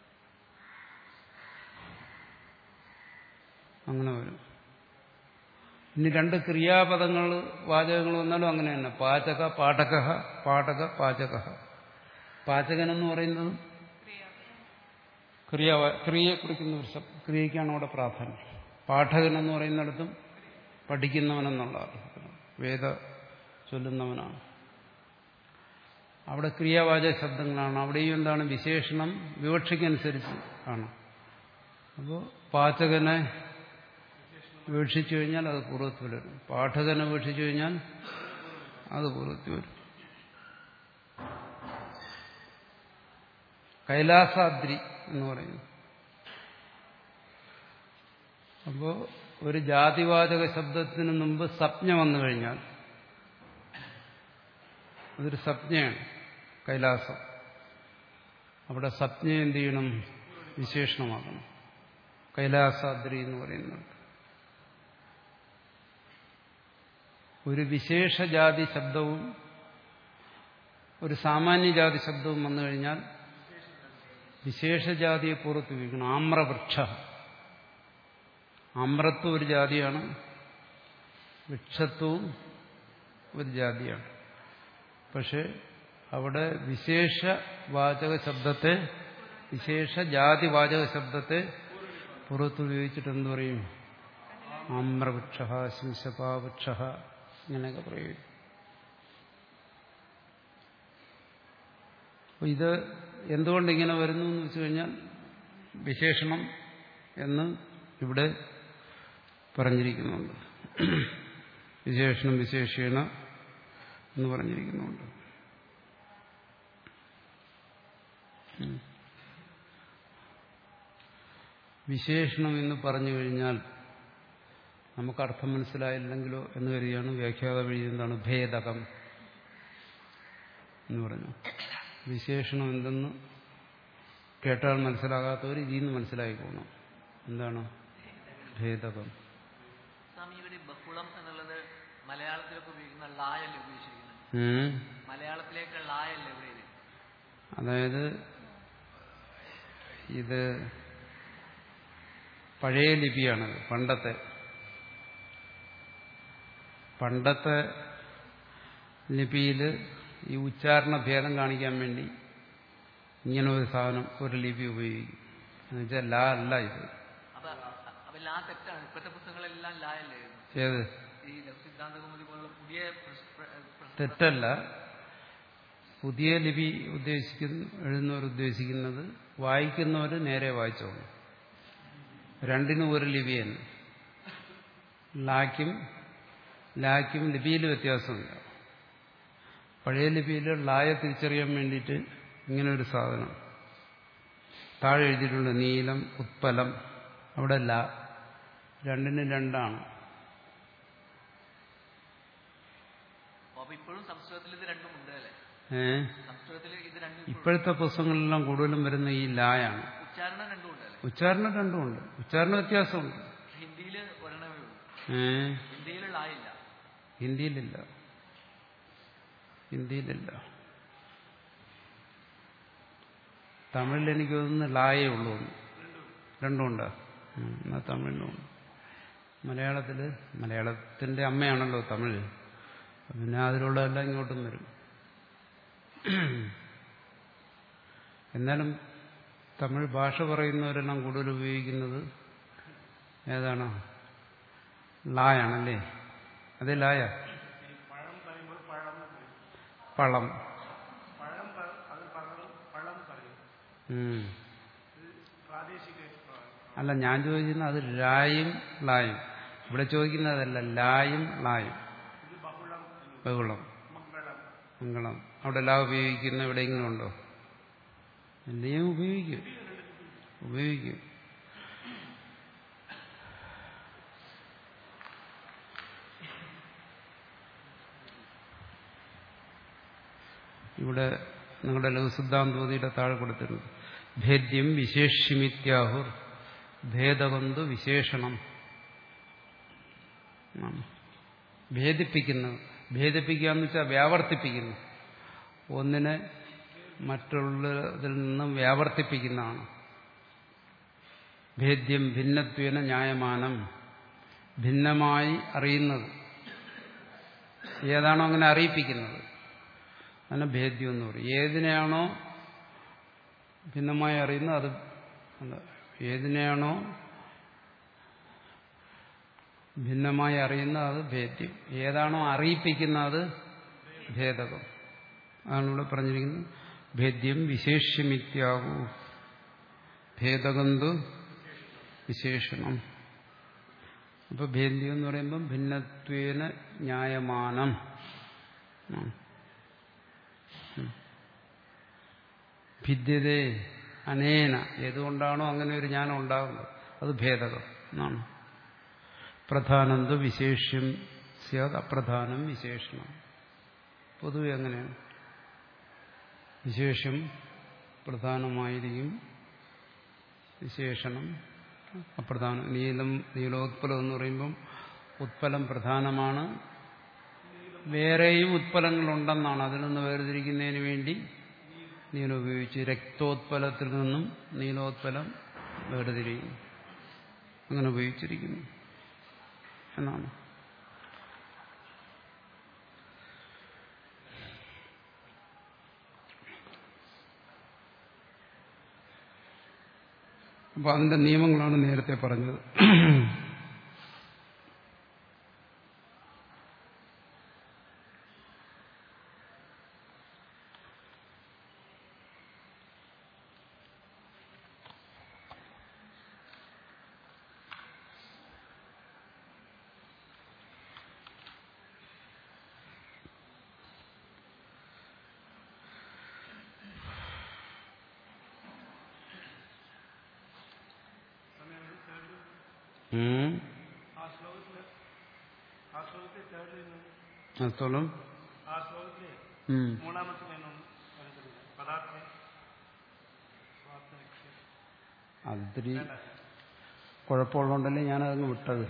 അങ്ങനെ വരും ഇനി രണ്ട് ക്രിയാപദങ്ങൾ വാചകങ്ങൾ വന്നാലും അങ്ങനെ തന്നെ പാചക പാഠക പാഠക പാചക പാചകൻ എന്ന് പറയുന്നത് ക്രിയ ക്രിയയെ കുറിക്കുന്ന ഒരു ശബ്ദം ക്രിയയ്ക്കാണ് അവിടെ പ്രാധാന്യം പാഠകൻ എന്ന് പറയുന്നിടത്തും പഠിക്കുന്നവനെന്നുള്ള അർത്ഥത്തിലാണ് വേദ ചൊല്ലുന്നവനാണ് അവിടെ ക്രിയാവാചക ശബ്ദങ്ങളാണ് അവിടെയും എന്താണ് വിശേഷണം വിവക്ഷയ്ക്കനുസരിച്ച് ആണ് അപ്പോൾ പാചകനെ വീക്ഷിച്ചു കഴിഞ്ഞാൽ അത് പൂർവ്വത്തിൽ വരും പാഠകനെ വീക്ഷിച്ചു കഴിഞ്ഞാൽ അത് പൂർവ്വത്തിൽ വരും കൈലാസാദ്രി എന്ന് പറയുന്നു അപ്പോ ഒരു ജാതിവാചക ശബ്ദത്തിന് മുമ്പ് സപ്ഞ വന്നു കഴിഞ്ഞാൽ അതൊരു സപ്ഞയാണ് കൈലാസം അവിടെ സപ്ഞ എന്ത് ചെയ്യണം വിശേഷണമാക്കണം കൈലാസാദ്രി എന്ന് പറയുന്നത് ഒരു വിശേഷജാതി ശബ്ദവും ഒരു സാമാന്യജാതി ശബ്ദവും വന്നു കഴിഞ്ഞാൽ വിശേഷജാതിയെ പുറത്ത് ഉപയോഗിക്കണം ആമ്രവൃക്ഷ ആമ്രത്വം ഒരു ജാതിയാണ് വൃക്ഷത്വവും ഒരു ജാതിയാണ് പക്ഷെ അവിടെ വിശേഷ വാചക ശബ്ദത്തെ വിശേഷ ജാതി വാചക ശബ്ദത്തെ പുറത്ത് ഉപയോഗിച്ചിട്ട് എന്ത് പറയും ആമ്രവൃക്ഷ ശിംശപാവൃക്ഷ ഇങ്ങനെയൊക്കെ പ്രയോഗിക്കും അപ്പൊ ഇത് എന്തുകൊണ്ട് ഇങ്ങനെ വരുന്നു എന്ന് വെച്ച് കഴിഞ്ഞാൽ വിശേഷണം എന്ന് ഇവിടെ പറഞ്ഞിരിക്കുന്നുണ്ട് വിശേഷണം വിശേഷീണ എന്ന് പറഞ്ഞിരിക്കുന്നുണ്ട് വിശേഷണം എന്ന് പറഞ്ഞു കഴിഞ്ഞാൽ നമുക്ക് അർത്ഥം മനസ്സിലായില്ലെങ്കിലോ എന്ന് കരുതിയാണ് വ്യാഖ്യാത വഴി എന്താണ് ഭേദകം എന്ന് പറഞ്ഞു വിശേഷണം എന്തെന്ന് കേട്ടാൽ മനസ്സിലാകാത്തവർ ഇതിൽ നിന്ന് മനസ്സിലായിക്കോണം എന്താണ് ഭേദകം സ്വാമി ഇവിടെ ബഹുളം എന്നുള്ളത് മലയാളത്തിലൊക്കെ ഉപയോഗിക്കുന്ന ലായല്ലേ ഉപയോഗിച്ചിരിക്കുന്നത് ഉം. മലയാളത്തിലേക്ക് ലായല്ലേ ഇവിടെ ഇത് അതായത് ഇത് പഴയ ലിപിയാണത് പണ്ടത്തെ പണ്ടത്തെ ലിപിയിൽ ഈ ഉച്ചാരണ ഭേദം കാണിക്കാൻ വേണ്ടി ഇങ്ങനെ ഒരു സാധനം ഒരു ലിപി ഉപയോഗിക്കും എന്നുവെച്ചാൽ ലാ അല്ല ഇത് അപ്പൊ അപ്പൊ ലാ തെറ്റാണ് ഇപ്പോഴത്തെ പുസ്തകങ്ങളെല്ലാം ലായല്ലേ എഴുതുന്നത്. ഏത് ഈ സിദ്ധാന്ത കൗമുദി പോലുള്ള പുതിയ പ്രസ്- പ്ര- പ്രസ്- തെറ്റല്ല പുതിയ ലിപി ഉദ്ദേശിക്കുന്ന എഴുതുന്നവർ ഉദ്ദേശിക്കുന്നത് വായിക്കുന്നവർ നേരെ വായിച്ചോളൂ രണ്ടിനും ഒരു ലിപി തന്നെ ലാക്കും ലാക്കും ലിപിയിൽ വ്യത്യാസമില്ല പഴയ ലിപിയിൽ ലായ തിരിച്ചറിയാൻ വേണ്ടിയിട്ട് ഇങ്ങനെ ഒരു സാധനം താഴെ എഴുതിയിട്ടുണ്ട് നീലം ഉത്പലം അവിടെ ല രണ്ടിനും രണ്ടാണ് അപ്പൊ ഇപ്പോഴും സംസ്കൃതത്തിൽ ഇത് രണ്ടും ഉണ്ട് അല്ലേ ഏഹ് സംസ്കൃതത്തിൽ ഇത് രണ്ടും ഇപ്പോഴും ഇപ്പോഴത്തെ പുസ്തകങ്ങളിലെല്ലാം കൂടുതലും വരുന്ന ഈ ലായാണ് ഉച്ചാരണം രണ്ടും ഉണ്ട് അല്ലേ ഉച്ചാരണം രണ്ടുമുണ്ട് ഉച്ചാരണ വ്യത്യാസമുണ്ട് ഹിന്ദിയിൽ ഒരെണ്ണമേ ഉള്ളൂ ഏ ഹിന്ദിയിൽ ലായില്ല ഹിന്ദിയിലില്ല ഹിന്ദിയിലില്ല തമിഴിൽ എനിക്ക് തോന്നുന്നു ലായേ ഉള്ളൂ എന്ന്. രണ്ടുമുണ്ട് ഉം, എന്നാ തമിഴിലുണ്ട് മലയാളത്തിൽ മലയാളത്തിന്റെ അമ്മയാണല്ലോ തമിഴ് പിന്നെ അതിലുള്ളതെല്ലാം ഇങ്ങോട്ടും വരും എന്നാലും തമിഴ് ഭാഷ പറയുന്നവരെല്ലാം കൂടുതൽ ഉപയോഗിക്കുന്നത് ഏതാണ് ലായാണല്ലേ അതെ ലായ പളം ഉം. അല്ല ഞാൻ ചോദിക്കുന്നത് അത് ലായും ലായും ഇവിടെ ചോദിക്കുന്നതല്ല ലായും ലായും ബഹുളം മംഗളം അവിടെ ലാ ഉപയോഗിക്കുന്ന എവിടെയെങ്കിലും ഉണ്ടോ എന്തെങ്കിലും ഉപയോഗിക്കും ഉപയോഗിക്കും ഇവിടെ നിങ്ങളുടെ ലഘുസിദ്ധാന്തോതിയുടെ താഴെ കൊടുത്തിട്ടുണ്ട് ഭേദ്യം വിശേഷ്യമിത്യാഹുർ ഭേദബന്ധു വിശേഷണം ആണ്. ഭേദിപ്പിക്കുന്നു ഭേദിപ്പിക്കുക എന്ന് വെച്ചാൽ വ്യാവർത്തിപ്പിക്കുന്നു ഒന്നിനെ മറ്റുള്ളതിൽ നിന്നും വ്യാവർത്തിപ്പിക്കുന്നതാണ് ഭേദ്യം ഭിന്നത്വേന ന്യായമാനം ഭിന്നമായി അറിയുന്നത് ഏതാണോ അങ്ങനെ അറിയിപ്പിക്കുന്നത് അതിനെ ഭേദ്യം എന്ന് പറയും ഏതിനെയാണോ ഭിന്നമായി അറിയുന്നത് അത് അല്ല, ഏതിനെയാണോ ഭിന്നമായി അറിയുന്ന അത് ഭേദ്യം ഏതാണോ അറിയിപ്പിക്കുന്ന അത് ഭേദകം അതാണ് ഇവിടെ പറഞ്ഞിരിക്കുന്നത് ഭേദ്യം വിശേഷ്യമിത്യാകൂ ഭേദകന്തു വിശേഷണം അപ്പൊ ഭേദ്യം എന്ന് പറയുമ്പം ഭിന്നത്വേന ന്യായമാനം ആ. ഭിദ്യതേ അനേന ഏതുകൊണ്ടാണോ അങ്ങനെ ഒരു ജ്ഞാനം ഉണ്ടാകുന്നത് അത് ഭേദകം എന്നാണ് പ്രധാനന്ത വിശേഷ്യം സ്യാത് അപ്രധാനം വിശേഷണം പൊതുവെ അങ്ങനെയാണ് വിശേഷം പ്രധാനമായിരിക്കും വിശേഷണം അപ്രധാനം നീലം നീലോത്പലം എന്ന് പറയുമ്പം ഉത്പലം പ്രധാനമാണ് വേറെയും ഉത്പലങ്ങളുണ്ടെന്നാണ് അതിൽ നിന്ന് വേർതിരിക്കുന്നതിന് വേണ്ടി നീലം ഉപയോഗിച്ച് രക്തോത്പലത്തിൽ നിന്നും നീലോത്പലം വേർതിരിക്കുന്നു അങ്ങനെ ഉപയോഗിച്ചിരിക്കുന്നു എന്നാണ് അപ്പൊ അതിന്റെ നിയമങ്ങളാണ് നേരത്തെ പറഞ്ഞത് ഉം. ആ ശ്ലോകത്തില് ആ ശ്ലോകത്തിൽ തേർഡ് ലൈൻ അത്തോളം ആ ശ്ലോകത്തിലെ ഉം. മൂന്നാമത്തെ ലൈനും വരുന്നില്ല പദാർത്ഥ സ്വാർത്ഥ അത് ഇത്തിരി കുഴപ്പമുള്ളതുകൊണ്ടല്ലേ ഞാനതങ്ങ് വിട്ടത്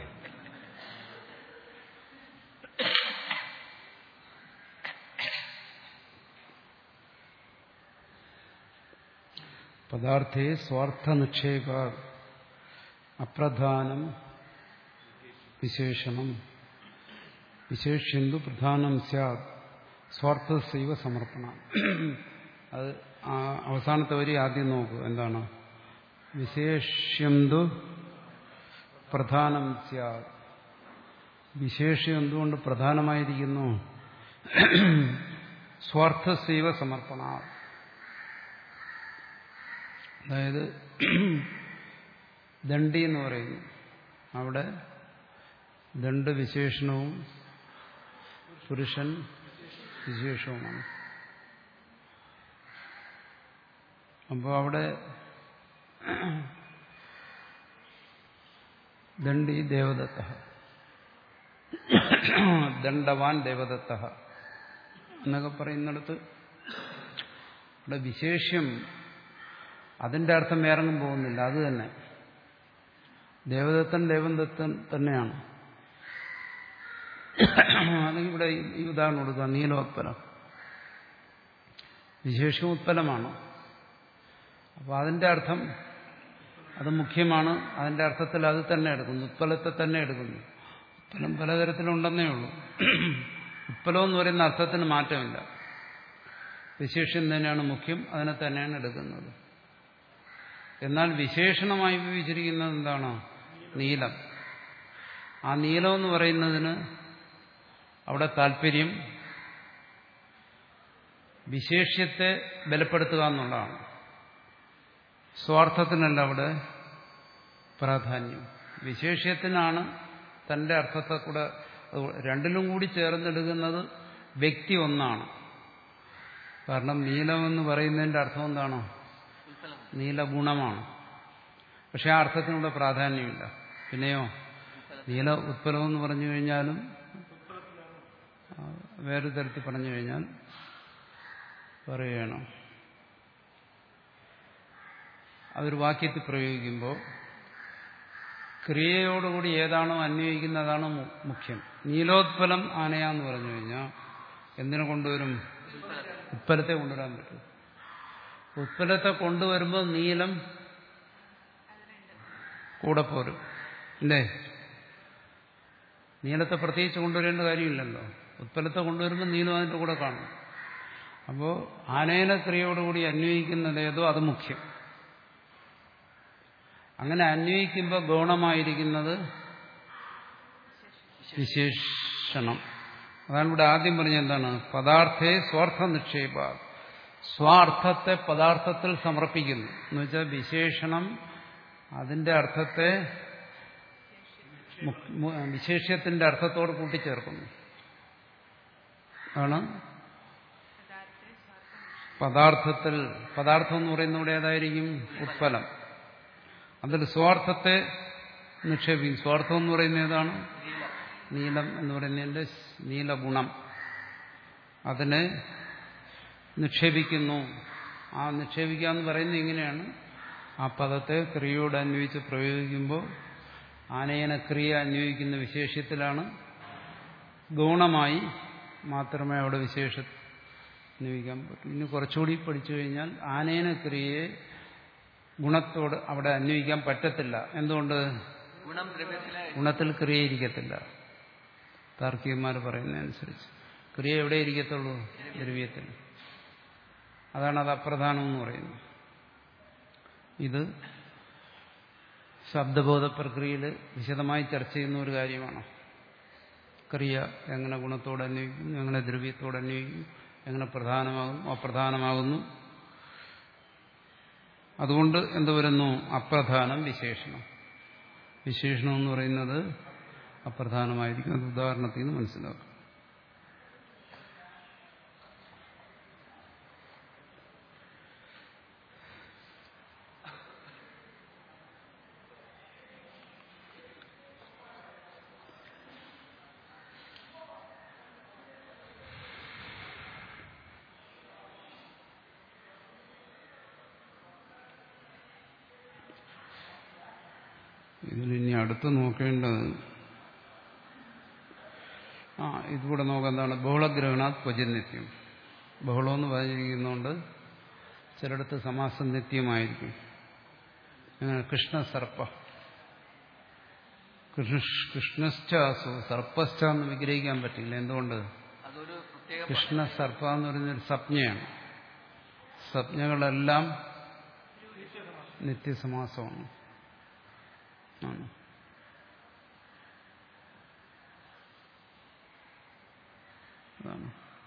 പദാർത്ഥേ സ്വാർത്ഥ നിക്ഷേപ അപ്രധാനം വിശേഷണം വിശേഷ്യന്തു പ്രധാനം സ്യാത് സ്വാർത്ഥസൈവ സമർപ്പണ അത് ആ അവസാനത്തെ വരി ആദ്യം നോക്കൂ എന്താണ് വിശേഷ്യന്തു പ്രധാനം സ്യാത് വിശേഷ്യം എന്തുകൊണ്ട് പ്രധാനമായിരിക്കുന്നു സ്വാർത്ഥസൈവ സമർപ്പണ അതായത് ദണ്ഡി എന്ന് പറയുന്നു അവിടെ ദണ്ഡ് വിശേഷണവും പുരുഷൻ വിശേഷവുമാണ് അപ്പോൾ അവിടെ ദണ്ഡി ദേവദത്ത ദണ്ഡവാൻ ദേവദത്ത എന്നൊക്കെ പറയുന്നിടത്ത് ഇവിടെ വിശേഷ്യം അതിന്റെ അർത്ഥം വേറെങ്ങും പോകുന്നില്ല അത് തന്നെ ദേവദത്തൻ ദേവദത്തൻ തന്നെയാണ് അല്ലെങ്കിൽ ഇവിടെ ഈ ഉദാഹരണം കൊടുക്കുക നീലോത്പലം വിശേഷം ഉത്പലമാണ് അപ്പോൾ അതിന്റെ അർത്ഥം അത് മുഖ്യമാണ് അതിന്റെ അർത്ഥത്തിൽ അത് തന്നെ എടുക്കുന്നു ഉത്പലത്തെ തന്നെ എടുക്കുന്നു ഉത്പലം പലതരത്തിലുണ്ടെന്നേ ഉള്ളൂ ഉത്പലം എന്ന് പറയുന്ന അർത്ഥത്തിന് മാറ്റമില്ല വിശേഷം തന്നെയാണ് മുഖ്യം അതിനെ തന്നെയാണ് എടുക്കുന്നത് എന്നാൽ വിശേഷണമായി ഉപയോഗിച്ചിരിക്കുന്നത് എന്താണ് നീലം ആ നീലം എന്ന് പറയുന്നതിന് അവിടെ താല്പര്യം വിശേഷ്യത്തെ ബലപ്പെടുത്തുക എന്നുള്ളതാണ് സ്വാർത്ഥത്തിനല്ല അവിടെ പ്രാധാന്യം വിശേഷ്യത്തിനാണ് തന്റെ അർത്ഥത്തെ കൂടെ രണ്ടിലും കൂടി ചേർന്നെടുക്കുന്നത് വ്യക്തി ഒന്നാണ് കാരണം നീലം എന്ന് പറയുന്നതിന്റെ അർത്ഥം എന്താണ് ഉൽപ്പലം നീലഗുണമാണ് പക്ഷെ ആ അർത്ഥത്തിനുള്ള പ്രാധാന്യമില്ല പിന്നെയോ നീല ഉത്പലം എന്ന് പറഞ്ഞു കഴിഞ്ഞാലും ആ, വേറൊരു തരത്തിൽ പറഞ്ഞു കഴിഞ്ഞാൽ പറയുകയാണ് അതൊരു വാക്യത്തിൽ പ്രയോഗിക്കുമ്പോൾ ക്രിയയോടുകൂടി ഏതാണോ അന്വയിക്കുന്നത് അതാണ് മു- മുഖ്യം നീലോത്പലം ആനയാന്ന് പറഞ്ഞു കഴിഞ്ഞാൽ എന്തിനു കൊണ്ടുവരും ഉത്പലത്തെ കൊണ്ടുവരാൻ പറ്റും ഉത്പലത്തെ കൊണ്ടുവരുമ്പോൾ നീലം കൂടെ പോരും അല്ലേ നീലത്തെ പ്രത്യേകിച്ച് കൊണ്ടുവരേണ്ട കാര്യമില്ലല്ലോ ഉത്പലത്തെ കൊണ്ടുവരുമ്പോൾ നീലം അതിൻ്റെ കൂടെ കാണും അപ്പോൾ ആനയന ക്രിയയോടുകൂടി അന്വയിക്കുന്നത് ഏതോ അത് മുഖ്യം അങ്ങനെ അന്വയിക്കുമ്പോൾ ഗൗണമായിരിക്കുന്നത് വിശേഷണം അതാണ് ഇവിടെ ആദ്യം പറഞ്ഞ എന്താണ് പദാർത്ഥേ സ്വാർത്ഥ നിക്ഷേപ സ്വാർത്ഥത്തെ പദാർത്ഥത്തിൽ സമർപ്പിക്കുന്നു എന്ന് വെച്ചാൽ വിശേഷണം അതിന്റെ അർത്ഥത്തെ മു- മു- വിശേഷ്യത്തിന്റെ അർത്ഥത്തോട് കൂട്ടിച്ചേർക്കുന്നു ആണ് പദാർത്ഥത്തിൽ പദാർത്ഥം എന്ന് പറയുന്ന ഇവിടെ ഏതായിരിക്കും ഉത്പലം അതിൽ സ്വാർത്ഥത്തെ നിക്ഷേപിക്കും സ്വാർത്ഥം എന്ന് പറയുന്നത് ഏതാണ് നീലം എന്ന് പറയുന്നതിന്റെ നീലഗുണം അതിനെ നിക്ഷേപിക്കുന്നു ആ നിക്ഷേപിക്കുക എന്ന് പറയുന്നത് ഇങ്ങനെയാണ് ആ പദത്തെ ക്രിയയോട് അന്വയിച്ച് പ്രയോഗിക്കുമ്പോൾ ആനയന ക്രിയ അന്വയിക്കുന്ന വിശേഷ്യത്തിലാണ് ഗുണമായി മാത്രമേ അവിടെ വിശേഷ അന്വയിക്കാൻ പറ്റൂ ഇനി കുറച്ചുകൂടി പഠിച്ചു കഴിഞ്ഞാൽ ആനയന ക്രിയയെ ഗുണത്തോട് അവിടെ അന്വയിക്കാൻ പറ്റത്തില്ല എന്തുകൊണ്ട് ഗുണം ദ്രവ്യത്തിലെ ഗുണത്തിൽ ക്രിയയിരിക്കത്തില്ല താർക്കികന്മാർ പറയുന്നതനുസരിച്ച് ക്രിയ എവിടെ ഇരിക്കത്തുള്ളൂ ദ്രവ്യത്തിൽ അതാണ് അത് അപ്രധാനം എന്ന് പറയുന്നത് ഇത് ശബ്ദബോധ പ്രക്രിയയിൽ വിശദമായി ചർച്ച ചെയ്യുന്ന ഒരു കാര്യമാണ് ക്രിയ എങ്ങനെ ഗുണത്തോട് അന്വയിക്കുന്നു എങ്ങനെ ദ്രവ്യത്തോട് അന്വയിക്കുന്നു എങ്ങനെ പ്രധാനമാകുന്നു അപ്രധാനമാകുന്നു അതുകൊണ്ട് എന്ത് വരുന്നു അപ്രധാനം വിശേഷണം വിശേഷണം എന്ന് പറയുന്നത് അപ്രധാനമായിരിക്കും അത് ഉദാഹരണത്തിൽ നിന്ന് മനസ്സിലാക്കും ഇതിൽ ഇനി അടുത്ത് നോക്കേണ്ടത് ആ ഇതുകൂടെ നോക്കാം എന്താണ് ബഹുളഗ്രഹണാത് ക്വചിനിത്യം ബഹുളം എന്ന് പറഞ്ഞിരിക്കുന്നതുകൊണ്ട് ചിലയിടത്ത് സമാസം നിത്യമായിരിക്കും അങ്ങനെ കൃഷ്ണസർപ്പ കൃഷ്ണ കൃഷ്ണശ്ചാസു സർപ്പശ്ച എന്ന് വിഗ്രഹിക്കാൻ പറ്റില്ല എന്തുകൊണ്ട് അതൊരു പ്രത്യേക കൃഷ്ണസർപ്പ എന്ന് പറയുന്നൊരു സംജ്ഞയാണ് സംജ്ഞകളെല്ലാം നിത്യസമാസമാണ് ആണ് അതാണ്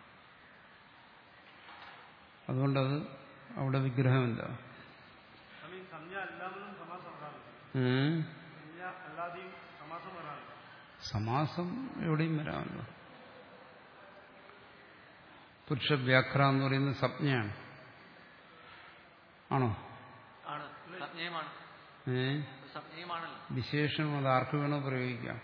അതുകൊണ്ടത് അവിടെ വിഗ്രഹമില്ല സ്വാമി സംജ്ഞ അല്ലാമലും സമാസം വരാറുണ്ട് ഉം. സംജ്ഞ അല്ലാതെയും സമാസം വരാറുണ്ട് സമാസം എവിടെയും വരാമല്ലോ പുരുഷ വ്യാഘ്ര എന്ന് പറയുന്നത് സംജ്ഞയാണ് ആണോ ആണ് സംജ്ഞയുമാണ് ഏ ഒരു സംജ്ഞയുമാണല്ലോ വിശേഷണം അത് ആർക്ക് വേണോ പ്രയോഗിക്കാം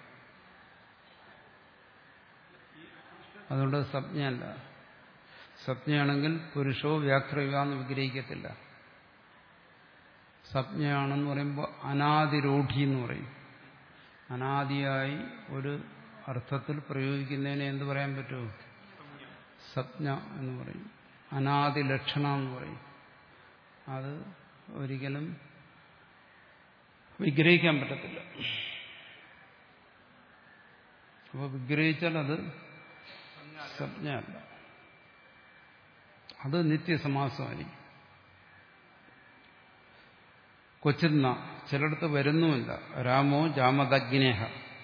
അതുകൊണ്ട് അത് സംജ്ഞയല്ല സംജ്ഞയാണെങ്കിൽ പുരുഷോ വ്യാഘ്രയുക എന്ന് വിഗ്രഹിക്കത്തില്ല സംജ്ഞയാണെന്ന് പറയുമ്പോൾ അനാദിരൂഢി എന്ന് പറയും അനാദിയായി ഒരു അർത്ഥത്തിൽ പ്രയോഗിക്കുന്നതിനെ എന്ത് പറയാൻ പറ്റൂ സംജ്ഞ എന്ന് പറയും അനാദി ലക്ഷണ എന്ന് പറയും അത് ഒരിക്കലും വിഗ്രഹിക്കാൻ പറ്റത്തില്ല അപ്പോൾ വിഗ്രഹിച്ചാൽ അത് സംജ്ഞയല്ല അത് നിത്യസമാസമായിരിക്കും കൊച്ചിന്ന ചിലടത്ത് വരുന്നുമില്ല രാമോ ജാമദഗ്നേഹ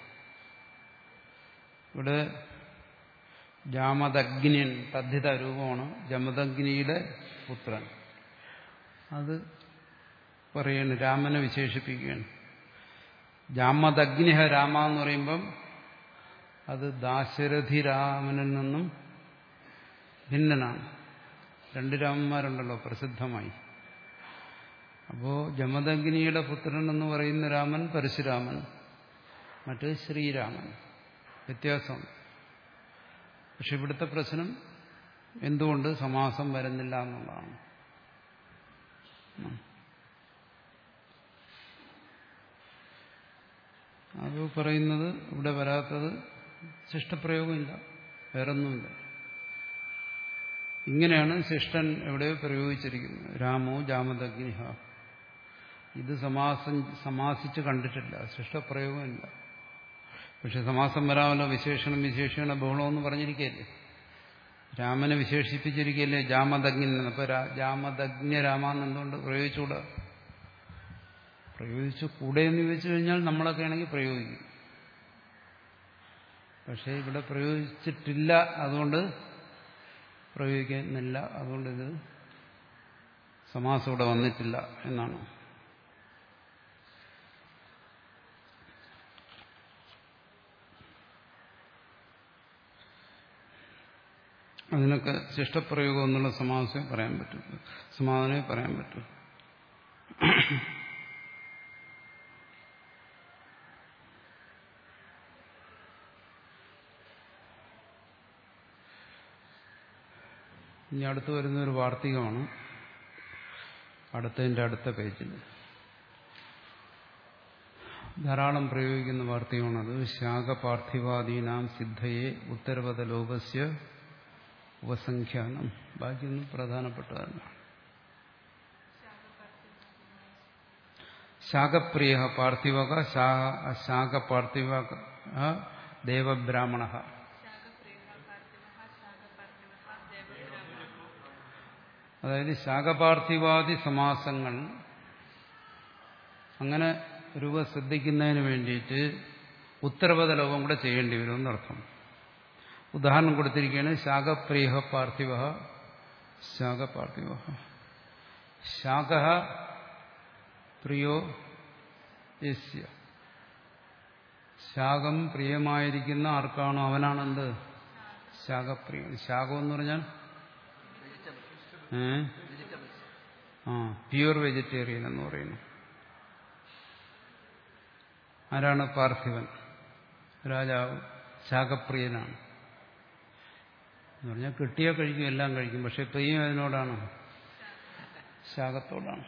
ഇവിടെ ജാമദഗ്നിയൻ തദ്ധിത രൂപമാണ് ജമദഗ്നിയുടെ പുത്രൻ അത് പറയാണ് രാമനെ വിശേഷിപ്പിക്കുകയാണ് ജാമദഗ്നിഹ രാമ എന്ന് പറയുമ്പം അത് ദാശരഥി രാമനിൽ നിന്നും ഭിന്നനാണ് രണ്ട് രാമന്മാരുണ്ടല്ലോ പ്രസിദ്ധമായി അപ്പോ ജമദഗ്നിയുടെ പുത്രൻ എന്ന് പറയുന്ന രാമൻ പരശുരാമൻ മറ്റ് ശ്രീരാമൻ വ്യത്യാസമുണ്ട് പക്ഷെ ഇവിടുത്തെ പ്രശ്നം എന്തുകൊണ്ട് സമാസം വരുന്നില്ല എന്നുള്ളതാണ് അത് പറയുന്നത് ഇവിടെ വരാത്തത് ശിഷ്ടപ്രയോഗമില്ല വേറൊന്നുമില്ല ഇങ്ങനെയാണ് ശിഷ്ടൻ എവിടെയോ പ്രയോഗിച്ചിരിക്കുന്നത് രാമോ ജാമദഗ്നിഹ ഇത് സമാസം സമാസിച്ച് കണ്ടിട്ടില്ല ശിഷ്ടപ്രയോഗമില്ല പക്ഷെ സമാസം വരാമല്ലോ വിശേഷണം വിശേഷണ ബഹുളം എന്ന് പറഞ്ഞിരിക്കുകയല്ലേ രാമനെ വിശേഷിപ്പിച്ചിരിക്കുകയല്ലേ ജാമദഗ്നി അപ്പൊ ജാമദഗ്ന രാമ എന്നുകൊണ്ട് പ്രയോഗിച്ചുകൂടാ പ്രയോഗിച്ചു കൂടെ എന്ന് ചോദിച്ചു കഴിഞ്ഞാൽ നമ്മളൊക്കെ ആണെങ്കിൽ പ്രയോഗിക്കും പക്ഷെ ഇവിടെ പ്രയോഗിച്ചിട്ടില്ല അതുകൊണ്ട് പ്രയോഗിക്കുന്നില്ല അതുകൊണ്ട് ഇത് സമാസം ഇവിടെ വന്നിട്ടില്ല എന്നാണ് അതിനൊക്കെ ശിഷ്ടപ്രയോഗം എന്നുള്ള സമാസമേ പറയാൻ പറ്റൂ സമാധാനമേ പറയാൻ പറ്റൂ ഇനി അടുത്ത് വരുന്ന ഒരു വാർത്തികമാണ് അടുത്തതിൻ്റെ അടുത്ത പേജിൽ ധാരാളം പ്രയോഗിക്കുന്ന വാർത്തയാണത് ശാഖപാർത്ഥിവാദീനാം സിദ്ധയെ ഉത്തരവത ലോകസ്യ ഉപസംഖ്യാനം ബാക്കിയൊന്നും പ്രധാനപ്പെട്ടതല്ല ശാഖപ്രിയ പാർത്ഥിവക ശാഖപാർത്ഥിവക ദേവബ്രാഹ്മണ അതായത് ശാഖപാർത്ഥിവാദി സമാസങ്ങൾ അങ്ങനെ രൂപ ശ്രദ്ധിക്കുന്നതിന് വേണ്ടിയിട്ട് ഉത്തരവത ലോകം കൂടെ ചെയ്യേണ്ടി വരും എന്നർത്ഥം ഉദാഹരണം കൊടുത്തിരിക്കുകയാണ് ശാഖപ്രിയ പാർത്ഥിവ ശാഖപാർത്ഥിവ ശാഖ പ്രിയോ യസ്യ ശാഖം പ്രിയമായിരിക്കുന്ന ആർക്കാണോ അവനാണെന്ത് ശാഖപ്രിയം ശാഖം എന്ന് പറഞ്ഞാൽ ഏ ആ പ്യൂർ വെജിറ്റേറിയൻ എന്ന് പറയുന്നു ആരാണ് പാർത്ഥിവൻ രാജാവ് ശാഖപ്രിയനാണ് എന്ന് പറഞ്ഞാൽ കിട്ടിയാൽ കഴിക്കും എല്ലാം കഴിക്കും പക്ഷെ പ്രിയം അതിനോടാണ് ശാഖത്തോടാണ്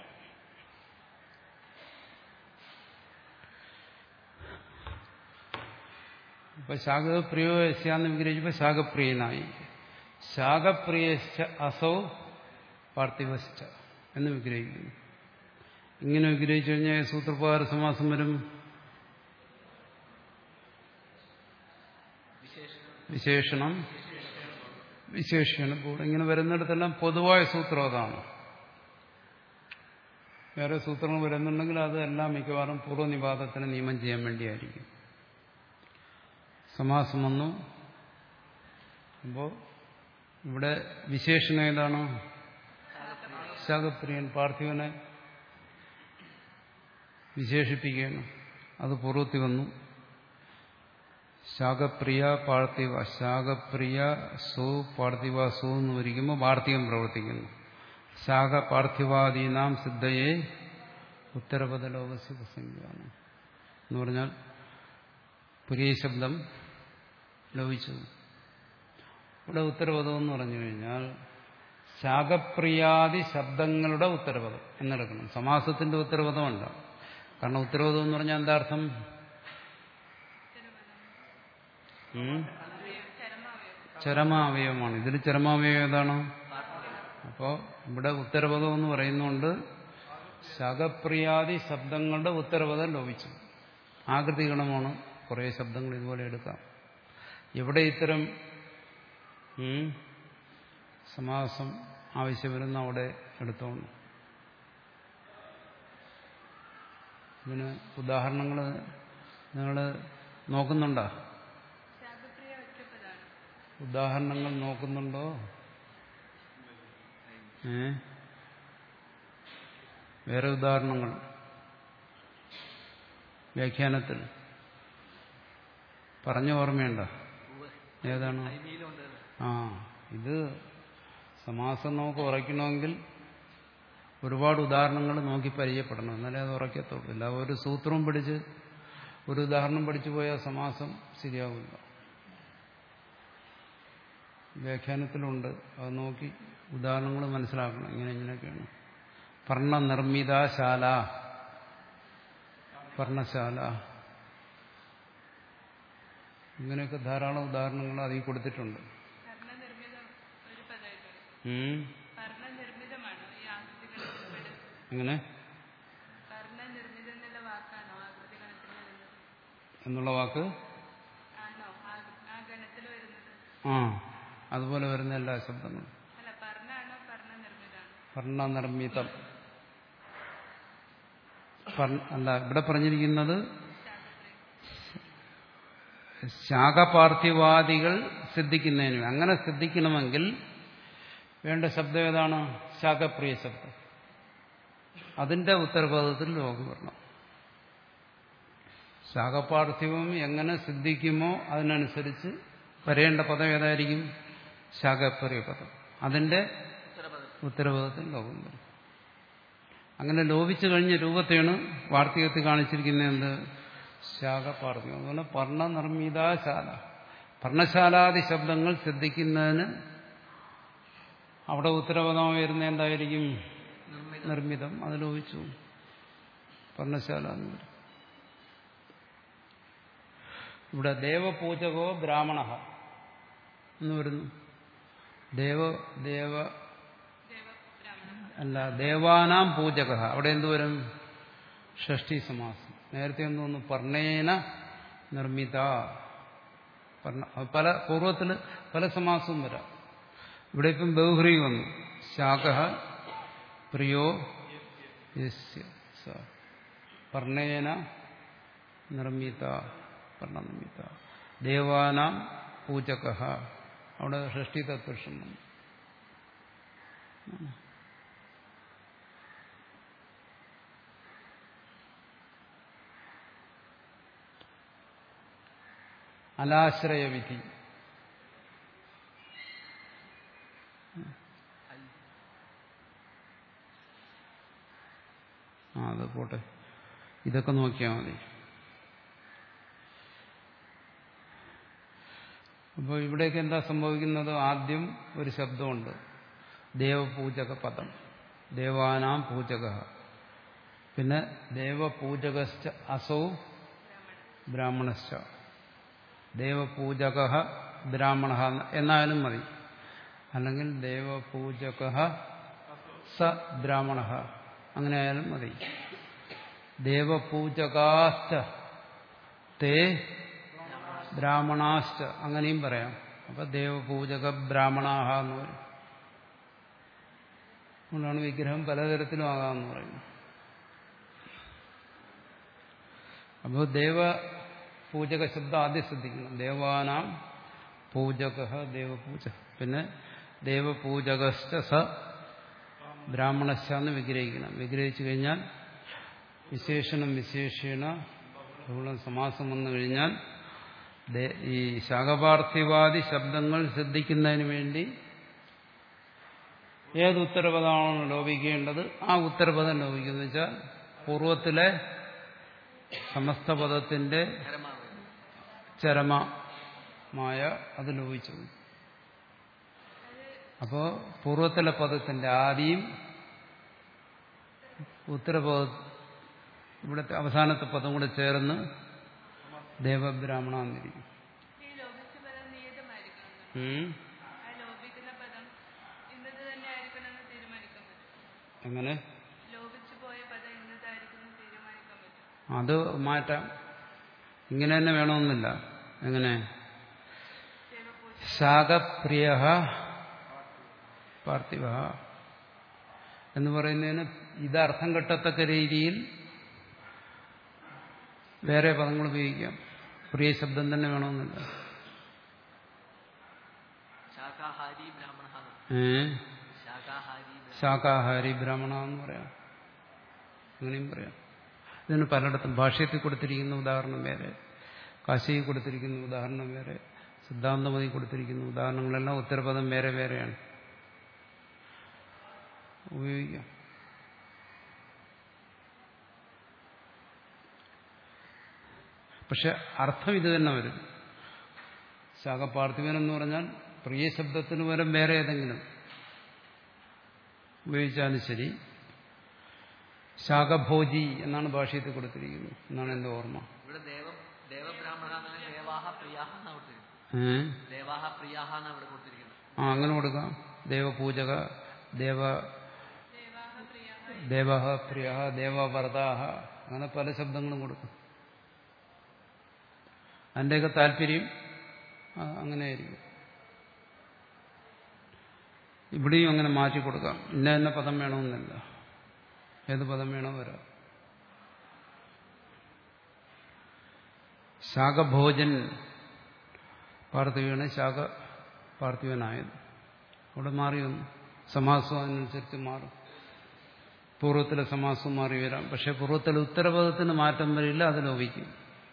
ഇപ്പൊ ശാഖപ്രിയോ യസ്യാന്ന് വിഗ്രഹിച്ചപ്പോ ശാഖപ്രിയനായി ശാഖപ്രിയശ്ച അസൗ പാർത്ഥിവശ്ച എന്ന് വിഗ്രഹിക്കുന്നു ഇങ്ങനെ വിഗ്രഹിച്ചു കഴിഞ്ഞാൽ സൂത്രപ്രകാര സമാസം വരും വിശേഷണം വിശേഷണം കൂടെ ഇങ്ങനെ വരുന്നിടത്തെല്ലാം പൊതുവായ സൂത്രം അതാണ് വേറെ സൂത്രങ്ങൾ വരുന്നുണ്ടെങ്കിൽ അതെല്ലാം മിക്കവാറും പൂർവ്വനിവാദത്തിന് നിയമം ചെയ്യാൻ വേണ്ടിയായിരിക്കും സമാസം വന്നു അപ്പോൾ ഇവിടെ വിശേഷണം ഏതാണ് ശാഖപ്രിയൻ പാർത്ഥിവനെ വിശേഷിപ്പിക്കുകയാണ് അത് പൂർവ്വത്തിൽ വന്നു ശാഖപ്രിയ പാർത്ഥിവ ശാഖപ്രിയ സു പാർത്ഥിവ സു എന്ന് വരിക്കുമ്പോൾ വാർത്തികം പ്രവർത്തിക്കുന്നു ശാഖ പാർത്ഥിവാദീനാം സിദ്ധയെ ഉത്തരപദ ലോകസ്യ പ്രസംഗിയാണ് എന്ന് പറഞ്ഞാൽ പുരിയ ശബ്ദം ലോപിച്ചു ഇവിടെ ഉത്തരപദം എന്ന് പറഞ്ഞു കഴിഞ്ഞാൽ ശാഖപ്രിയാദി ശബ്ദങ്ങളുടെ ഉത്തരപദം എന്നെടുക്കണം സമാസത്തിന്റെ ഉത്തരപദമല്ല കാരണം ഉത്തരപദം എന്ന് പറഞ്ഞാൽ എന്താ അർത്ഥം ഉം? ചരമാവയവമാണ് ഇതിൽ ചരമാവയവം ഏതാണ് അപ്പോൾ ഇവിടെ ഉത്തരപദം എന്ന് പറയുന്നുണ്ട് ശകപ്രിയാദി ശബ്ദങ്ങളുടെ ഉത്തരപദം ലോപിച്ചു ആകൃതി ഗണമാണ് കുറേ ശബ്ദങ്ങൾ ഇതുപോലെ എടുക്കാം എവിടെ ഇത്തരം ഉം, സമാസം ആവശ്യം വരുന്ന അവിടെ എടുത്തോണം ഇതിന് ഉദാഹരണങ്ങൾ നിങ്ങൾ നോക്കുന്നുണ്ടോ ശാഖപ്രിയ ഒറ്റപ്പതാണ് ഉദാഹരണങ്ങൾ നോക്കുന്നുണ്ടോ ഏ വേറെ ഉദാഹരണങ്ങൾ വ്യാഖ്യാനത്തിൽ പറഞ്ഞ ഓർമ്മയുണ്ടോ ഏതാണ് അരിമയിലുണ്ട് ആ ഇത് സമാസം നമുക്ക് ഉറയ്ക്കണമെങ്കിൽ ഒരുപാട് ഉദാഹരണങ്ങൾ നോക്കി പരിചയപ്പെടണം എന്നാലേ അത് ഉറക്കത്തുള്ളൂ ഇല്ല ഒരു സൂത്രവും പിടിച്ച് ഒരു ഉദാഹരണം പഠിച്ചു പോയാൽ സമാസം ശരിയാവില്ല വ്യാഖ്യാനത്തിലുണ്ട് അത് നോക്കി ഉദാഹരണങ്ങൾ മനസ്സിലാക്കണം ഇങ്ങനെ ഇങ്ങനെയൊക്കെയാണ് പർണ നിർമ്മിതാശാല പർണശാല ഇങ്ങനെയൊക്കെ ധാരാളം ഉദാഹരണങ്ങൾ അതിൽ കൊടുത്തിട്ടുണ്ട് കർണനിർമ്മിതം ഒരു പദമായിട്ട് ഉം. കർണനിർമ്മിതമാണോ ഈ ആകൃതി ഗണത്തിൽപ്പെടും എങ്ങനെ കർണനിർമ്മിതം എന്നുള്ള വാക്കാണോ ആകൃതി ഗണത്തിൽ വരുന്നത് എന്നുള്ള വാക്ക് ആണോ ആ- ആ ഗണത്തിൽ വരുന്നത് ആ അതുപോലെ വരുന്ന എല്ലാ ശബ്ദങ്ങളും അല്ല പർണാണോ കർണനിർമ്മിതാണോ വർണ്ണനിർമ്മിതം പർ- അല്ല ഇവിടെ പറഞ്ഞിരിക്കുന്നത് ശാഖപാർത്ഥിവാദികൾ സിദ്ധിക്കുന്നതിന് അങ്ങനെ സിദ്ധിക്കണമെങ്കിൽ വേണ്ട ശബ്ദം ഏതാണ് ശാഖപ്രിയ ശബ്ദം അതിന്റെ ഉത്തരപദത്തിൽ ലോകം വരണം ശാഖപാർത്ഥിവം എങ്ങനെ സിദ്ധിക്കുമോ അതിനനുസരിച്ച് വരേണ്ട പദം ഏതായിരിക്കും ശാഖപ്രിയ പദം അതിന്റെ ഉത്തരപദം ഉത്തരപദത്തിൽ ലോകം വരും അങ്ങനെ ലോപിച്ചു കഴിഞ്ഞ രൂപത്തെയാണ് വാർത്തകത്തിൽ കാണിച്ചിരിക്കുന്നത് എന്ത് ശാഖപാർത്ഥികം അതുപോലെ പർണനിർമ്മിതാശാല പർണശാലാദി ശബ്ദങ്ങൾ ശ്രദ്ധിക്കുന്നതിന് അവിടെ ഉത്തരപദം വരുന്ന എന്തായിരിക്കും നിർമ്മിതം അത് ലോപിച്ചു പർണശാല എന്ന് പറയും ഇവിടെ ദേവപൂജകോ ബ്രാഹ്മണ എന്ന് വരുന്നു ദേവ ദേവ അല്ല ദേവാനാം പൂജക അവിടെ എന്തുവരും ഷഷ്ടി സമാസം നേരത്തെ ഒന്ന് ഒന്ന് പർണേന നിർമ്മിത പർണ പല പൂർവ്വത്തിൽ പല സമാസവും വരാം ഇവിടെ ഇപ്പം ബഹുഹ്രീ വന്നു ശാഖ പ്രിയോ യസ്യ സ പർണേന നിർമ്മിത പർണനിർമ്മിത ദേവാനാം പൂജക അവിടെ ഷഷ്ടി തത്പുരുഷം വന്നു അലാശ്രയവിധി ആ അത് പോട്ടെ ഇതൊക്കെ നോക്കിയാൽ മതി അപ്പോൾ ഇവിടേക്ക് എന്താ സംഭവിക്കുന്നത് ആദ്യം ഒരു ശബ്ദമുണ്ട് ദേവപൂജക പദം ദേവാനാം പൂജക പിന്നെ ദേവപൂജകശ്ച അസൗ ബ്രാഹ്മണശ്ച ദേവപൂജക ബ്രാഹ്മണ എന്നാലും മതി അല്ലെങ്കിൽ ദേവപൂജക സ ബ്രാഹ്മണ അങ്ങനെ ആയാലും മതി ദേവപൂജകാശ്ച തേ ബ്രാഹ്മണാശ്ച അങ്ങനെയും പറയാം അപ്പൊ ദേവപൂജക ബ്രാഹ്മണാഹ എന്ന് പറയും അതുകൊണ്ടാണ് വിഗ്രഹം പലതരത്തിലും ആകാമെന്ന് പറയുന്നത് അപ്പോൾ ദേവ പൂജക ശബ്ദം ആദ്യം ശ്രദ്ധിക്കണം ദേവാനാം പൂജക ദേവപൂജ പിന്നെ ദേവപൂജകശ്ച സ ബ്രാഹ്മണശ്ച എന്ന് വിഗ്രഹിക്കണം വിഗ്രഹിച്ചു കഴിഞ്ഞാൽ വിശേഷണം വിശേഷണ ബഹുളം സമാസം വന്നു കഴിഞ്ഞാൽ ഈ ശാഖപാർത്ഥിവാദി ശബ്ദങ്ങൾ ശ്രദ്ധിക്കുന്നതിന് വേണ്ടി ഏത് ഉത്തരപദമാണോ ലോപിക്കേണ്ടത് ആ ഉത്തരപദം ലോപിക്കുന്നു വെച്ചാൽ പൂർവത്തിലെ സമസ്ത പദത്തിന്റെ ചരമമായ അത് ലോപിച്ചു അപ്പോ പൂർവത്തിലെ പദത്തിന്റെ ആദിയും ഉത്തരപദ ഇവിടുത്തെ അവസാനത്തെ പദം കൂടെ ചേർന്ന് ദേവബ്രാഹ്മണ എന്നിരിക്കും ഈ ലോപിച്ച പദം നിയതമായിരിക്കണം ഉം. ആ ലോപിക്കുന്ന പദം ഇന്നത് തന്നെ ആയിരിക്കണമെന്ന് തീരുമാനിക്കാൻ പറ്റും എങ്ങനെ ലോപിച്ചു പോയ പദം ഇന്നതായിരിക്കും എന്ന് തീരുമാനിക്കാൻ പറ്റും അത് മാറ്റാം ഇങ്ങനെ തന്നെ വേണമെന്നില്ല എങ്ങനെ ശാഖപ്രിയ പാർത്ഥിവ എന്ന് പറയുന്നതിന് ഇതർത്ഥം കിട്ടത്തക്ക രീതിയിൽ വേറെ പദങ്ങൾ ഉപയോഗിക്കാം പ്രിയ ശബ്ദം തന്നെ വേണമെന്നില്ല ശാഖാഹാരി ബ്രാഹ്മണ ഏ ശാഖാഹാരി ബ്രാഹ്മണ ശാഖാഹാരി ബ്രാഹ്മണ എന്ന് പറയാം അങ്ങനെയും പറയാം ഇതിന് പലയിടത്തും ഭാഷ്യത്തിൽ കൊടുത്തിരിക്കുന്ന ഉദാഹരണം വേറെ കാശിയിൽ കൊടുത്തിരിക്കുന്ന ഉദാഹരണം വേറെ സിദ്ധാന്തമതി കൊടുത്തിരിക്കുന്ന ഉദാഹരണങ്ങളെല്ലാം ഉത്തരപദം വേറെ വേറെയാണ് ഉപയോഗിക്കാം പക്ഷെ അർത്ഥം ഇത് തന്നെ വരും ശാഖപാർത്ഥിവൻ എന്ന് പറഞ്ഞാൽ പ്രിയ ശബ്ദത്തിന് പകരം വേറെ ഏതെങ്കിലും ഉപയോഗിച്ചാലും ശരി ശാഖഭോജി എന്നാണ് ഭാഷയത്തിൽ കൊടുത്തിരിക്കുന്നത് എന്നാണ് എന്റെ ഓർമ്മ ഇവിടെ ദേവ ദേവബ്രാഹ്മണ എന്നല്ല ദേവാഹ പ്രിയാഹ എന്നാ കൊടുത്തിരിക്കുന്നത് ഏ ദേവാഹ പ്രിയാഹ എന്നാ ഇവിടെ കൊടുത്തിരിക്കുന്നത് ആ അങ്ങനെ കൊടുക്കാം ദേവപൂജക ദേവ ദേവ പ്രിയ ദേവവ്രതാഹ അങ്ങനെ പല ശബ്ദങ്ങളും കൊടുക്കും അതിൻ്റെയൊക്കെ താല്പര്യം ആ, അങ്ങനെയായിരിക്കും ഇവിടെയും അങ്ങനെ മാറ്റി കൊടുക്കാം ഇന്ന തന്നെ പദം വേണമെന്നില്ല ഏത് പദം വേണോ വരാം ശാഖഭോജൻ പാർത്ഥിവനാണ് ശാഖ പാർത്ഥിവനായത് അവിടെ മാറി വന്നു സമാസം അതിനനുസരിച്ച് മാറും പൂർവ്വത്തിലെ സമാസം മാറി വരാം പക്ഷെ പൂർവ്വത്തിലെ ഉത്തരപദത്തിന് മാറ്റം വരില്ല അത് ലോപിക്കും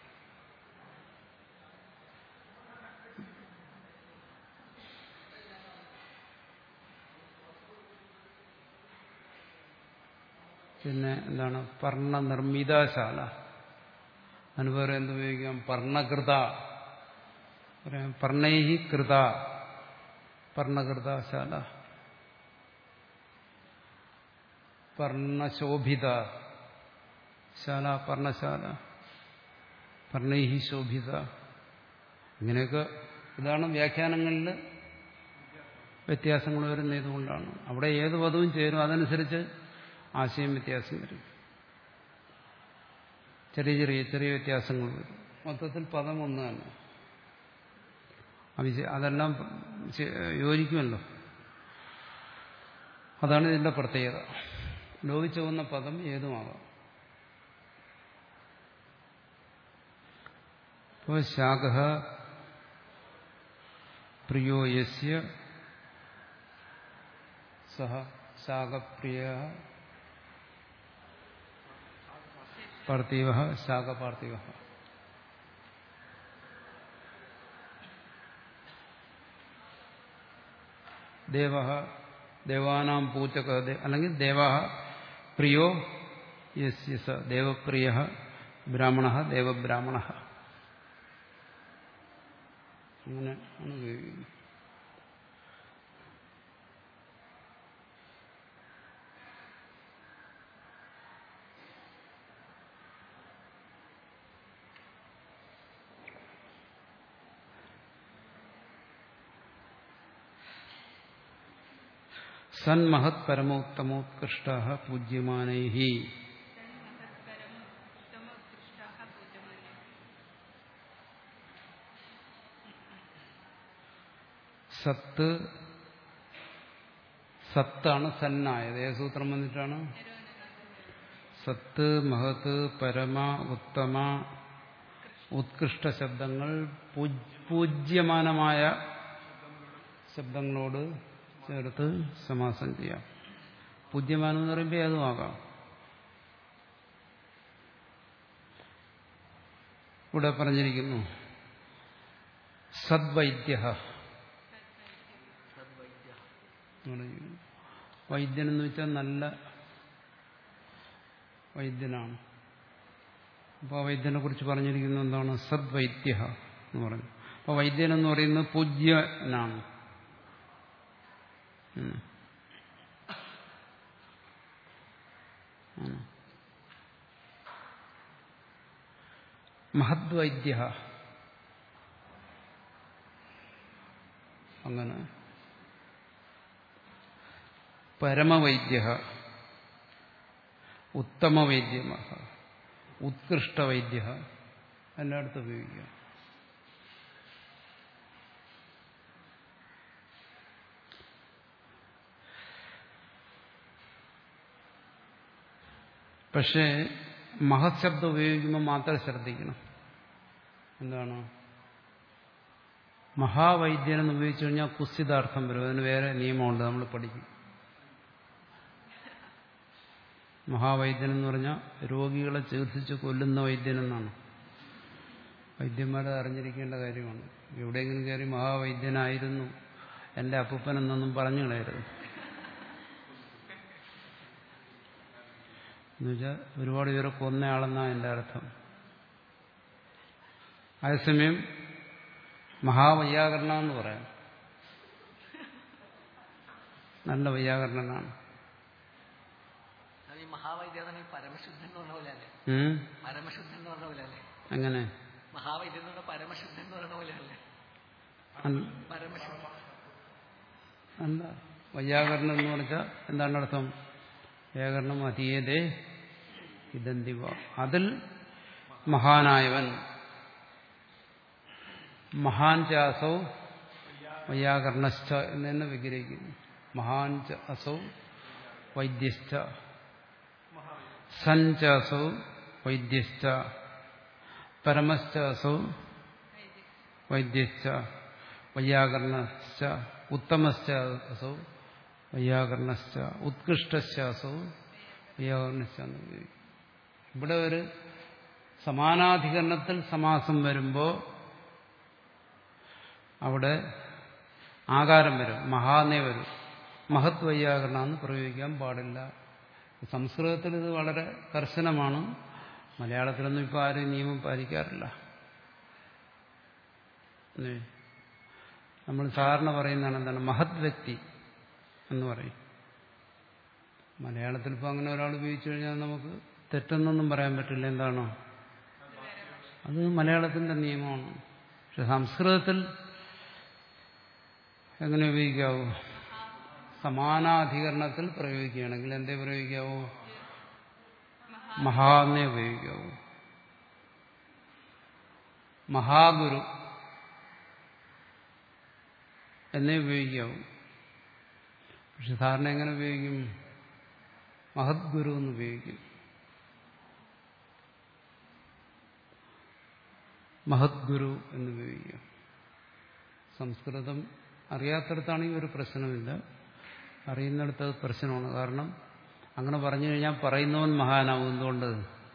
പിന്നെ എന്താണ് പർണ നിർമ്മിതാശാല അനുപകരം എന്തുപയോഗിക്കാം പർണകൃത പറയാം പർണൈഹി കൃത പർണകൃതാശാല പർണശോഭിത ശാല പർണശാല പർണൈഹി ശോഭിത ഇങ്ങനെയൊക്കെ ഇതാണ് വ്യാഖ്യാനങ്ങളിൽ വ്യത്യാസങ്ങൾ വരുന്ന ഇതുകൊണ്ടാണ് അവിടെ ഏത് പദവും ചേരും അതനുസരിച്ച് ആശയം വ്യത്യാസം വരും ചെറിയ ചെറിയ ചെറിയ വ്യത്യാസങ്ങൾ വരും മൊത്തത്തിൽ പദം ഒന്ന് തന്നെ അവിശ- അതെല്ലാം ചെ- യോജിക്കുമല്ലോ അതാണ് ഇതിന്റെ പ്രത്യേകത ലോപിച്ചു പോകുന്ന പദം ഏതുമാകാം അപ്പോൾ ശാഖ പ്രിയോ യസ്യ സഹ ശാഖപ്രിയ പാർത്ഥിവ ശാഖപാർത്ഥിവ ദേവ ദേവാനാം പൂച്ചക ദേ- അല്ലെങ്കിൽ ദേവ പ്രിയോ യസ്യ സ ദേവപ്രിയ ബ്രാഹ്മണ ദേവബ്രാഹ്മണ അങ്ങനെ ആണ് ഉപയോഗിക്കുന്നത് സന്മഹത് പരമോത്തമോത്കൃഷ്ട പൂജ്യമാനൈ തന്മഹത്പരം ഉത്തമോത്കൃഷ്ടാः പൂജമാന്യം സത്ത് സത്താണ് സന്നായത് ഏത് സൂത്രം വന്നിട്ടാണ് സത്ത് മഹത്ത് പരമ ഉത്തമ ഉത്കൃഷ്ട ശബ്ദങ്ങൾ പൂജ്- പൂജ്യമാനമായ ശബ്ദങ്ങളോട് ചേർത്ത് സമാസം ചെയ്യാം പൂജ്യമാനം എന്ന് പറയുമ്പോൾ ഏതുമാകാം ഇവിടെ പറഞ്ഞിരിക്കുന്നു സദ്വൈദ്യ വൈദ്യൻ എന്ന് വെച്ചാൽ നല്ല വൈദ്യനാണ് അപ്പോൾ ആ വൈദ്യനെ കുറിച്ച് പറഞ്ഞിരിക്കുന്നത് എന്താണ് സദ്വൈദ്യ എന്ന് പറഞ്ഞു അപ്പോൾ വൈദ്യൻ എന്ന് പറയുന്നത് പൂജ്യനാണ് ഉം. ഉം. മഹദ്വൈദ്യ അങ്ങനെ പരമവൈദ്യ ഉത്തമവൈദ്യ ഉത്കൃഷ്ടവൈദ്യ എല്ലായിടത്തും ഉപയോഗിക്കാം പക്ഷേ മഹത് ശബ്ദം ഉപയോഗിക്കുമ്പോൾ മാത്രം ശ്രദ്ധിക്കണം എന്താണ് മഹാവൈദ്യൻ എന്ന് ഉപയോഗിച്ചു കഴിഞ്ഞാൽ കുസ്ഥിതാർത്ഥം വരും അതിന് വേറെ നിയമമുണ്ട് നമ്മൾ പഠിക്കും മഹാവൈദ്യൻ എന്ന് പറഞ്ഞാൽ രോഗികളെ ചികിത്സിച്ച് കൊല്ലുന്ന വൈദ്യൻ എന്നാണ് വൈദ്യന്മാരെ അറിഞ്ഞിരിക്കേണ്ട കാര്യമാണ് എവിടെയെങ്കിലും കയറി മഹാവൈദ്യനായിരുന്നു എൻ്റെ അപ്പൂപ്പൻ എന്നൊന്നും പറഞ്ഞു കളയരുത് എന്നുവെച്ചാൽ ഒരുപാട് പേരെ കൊന്നയാളെന്നാണ് എൻ്റെ അർത്ഥം അതേസമയം മഹാവൈയാകരണം എന്ന് പറയാം നല്ല വൈയാകരണനാണ് അത് ഈ മഹാവൈദ്യം എന്ന് പറഞ്ഞാൽ പരമശുദ്ധൻ എന്ന് പറഞ്ഞ പോലെ അല്ലേ ഉം? പരമശുദ്ധൻ എന്ന് പറഞ്ഞ പോലെ അല്ലേ അങ്ങനെ മഹാവൈദ്യം എന്ന് പറഞ്ഞാൽ പരമശുദ്ധൻ എന്ന് പറഞ്ഞ പോലെ അല്ലേ അല്ല- പരമശുദ്ധൻ അല്ല വൈയാകരണം എന്ന് പറഞ്ഞാൽ എന്താണ് അർത്ഥം വ്യാകരണം അതീയതേ ഇതന്തിവ അതിൽ മഹാനായവൻ മഹാൻ ച അസൗ വൈയാകരണശ്ച എന്ന് തന്നെ വിഗ്രഹിക്കുന്നു മഹാൻ ച അസൗ വൈദ്യശ്ച സൻ ച അസൗ വൈദ്യശ്ച പരമശ്ച അസൗ വൈദ്യശ്ച വൈയാകരണശ്ച ഉത്തമശ്ച അസൗ വൈയാകരണശ്ച ഉത്കൃഷ്ടശ്ച അസൗ വൈയാകരണശ്ച എന്ന് ഉപയോഗിക്കും ഇവിടെ ഒരു സമാനാധികരണത്തിൽ സമാസം വരുമ്പോൾ അവിടെ ആകാരം വരും മഹാന്നേ വരും മഹത് വൈയാകരണം എന്ന് പ്രയോഗിക്കാൻ പാടില്ല സംസ്കൃതത്തിൽ ഇത് വളരെ കർശനമാണ് മലയാളത്തിലൊന്നും ഇപ്പോൾ ആരും നിയമം പാലിക്കാറില്ല അല്ലേ? നമ്മൾ സാധാരണ പറയുന്നതാണ് എന്താണ് മഹത് വ്യക്തി എന്ന് പറയും മലയാളത്തിൽ ഇപ്പോൾ അങ്ങനെ ഒരാൾ ഉപയോഗിച്ചു കഴിഞ്ഞാൽ നമുക്ക് തെറ്റെന്നൊന്നും പറയാൻ പറ്റില്ല എന്താണോ അത് മലയാളത്തിന്റെ നിയമമാണ് പക്ഷെ സംസ്കൃതത്തിൽ എങ്ങനെ ഉപയോഗിക്കാവൂ സമാനാധികരണത്തിൽ പ്രയോഗിക്കുകയാണെങ്കിൽ എന്തേ പ്രയോഗിക്കാവൂ മഹാന്നേ ഉപയോഗിക്കാവൂ മഹാഗുരു എന്നേ ഉപയോഗിക്കാവൂ പക്ഷെ സാറിന് എങ്ങനെ ഉപയോഗിക്കും മഹത് ഗുരു എന്ന് ഉപയോഗിക്കും മഹത് ഗുരു എന്ന് ഉപയോഗിക്കും സംസ്കൃതം അറിയാത്തടത്താണെങ്കിൽ ഒരു പ്രശ്നമില്ല അറിയുന്നിടത്ത് അത് പ്രശ്നമാണ് കാരണം അങ്ങനെ പറഞ്ഞു കഴിഞ്ഞാൽ പറയുന്നവൻ മഹാനാവും എന്തുകൊണ്ട്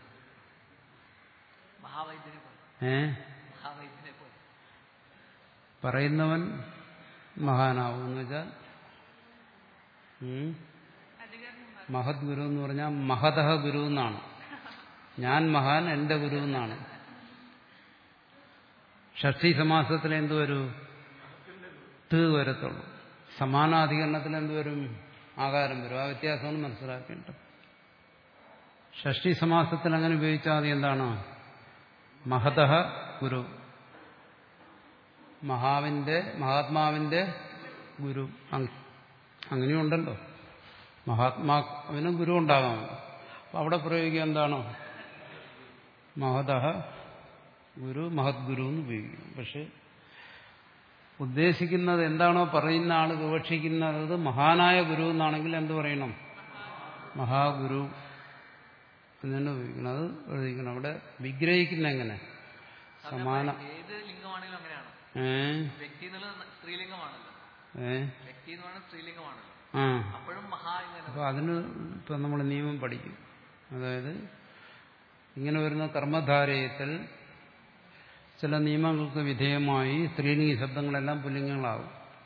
മഹാവൈദ്യനെ പോലെ ഏ മഹാവൈദ്യനെ പോലെ പറയുന്നവൻ മഹാനാവും എന്ന് വെച്ചാൽ ഉം, അധികരണം മഹത് ഗുരു എന്ന് പറഞ്ഞാൽ മഹതഹ ഗുരു എന്നാണ് ഞാൻ മഹാൻ എന്റെ ഗുരു എന്നാണ് ഷഷ്ടി സമാസത്തിൽ എന്ത് വരൂ ത് വരത്തുള്ളൂ സമാനാധികരണത്തിൽ എന്ത് വരും ആകാരം വരും ആ വ്യത്യാസമാണ് മനസ്സിലാക്കേണ്ടത് ഷഷ്ടി സമാസത്തിൽ അങ്ങനെ ഉപയോഗിച്ചാൽ മതി എന്താണ് മഹതഹ ഗുരു മഹാവിന്റെ മഹാത്മാവിന്റെ ഗുരു അങ്- അങ്ങനെയുണ്ടല്ലോ മഹാത്മാവിന് ഗുരു ഉണ്ടാകാം അപ്പൊ അവിടെ പ്രയോഗിക്കുക എന്താണ് മഹതഹ ഗുരു മഹത് ഗുരു എന്ന് ഉപയോഗിക്കും പക്ഷെ ഉദ്ദേശിക്കുന്നത് എന്താണോ പറയുന്ന ആൾ വിവക്ഷിക്കുന്നത് മഹാനായ ഗുരു എന്നാണെങ്കിൽ എന്ത് പറയണം മഹാഗുരു എന്ന് തന്നെ ഉപയോഗിക്കണം അത് എഴുതിക്കണം അവിടെ വിഗ്രഹിക്കുന്ന എങ്ങനെ സമാന ഏത് ലിംഗമാണെങ്കിലും അങ്ങനെയാണ് ഏ വ്യക്തി എന്നുള്ളത് സ്ത്രീലിംഗമാണല്ലോ ഏ വ്യക്തി എന്ന് പറയുന്നത് സ്ത്രീലിംഗമാണല്ലോ ആ അപ്പോഴും മഹാ എന്ന് തന്നെ അപ്പൊ അതിന് ഇപ്പൊ നമ്മൾ നിയമം പഠിക്കും അതായത് ഇങ്ങനെ വരുന്ന കർമ്മധാരയത്തിൽ ചില നിയമങ്ങൾക്ക് വിധേയമായി സ്ത്രീലിംഗ ശബ്ദങ്ങളെല്ലാം പുല്ലിംഗങ്ങളാവും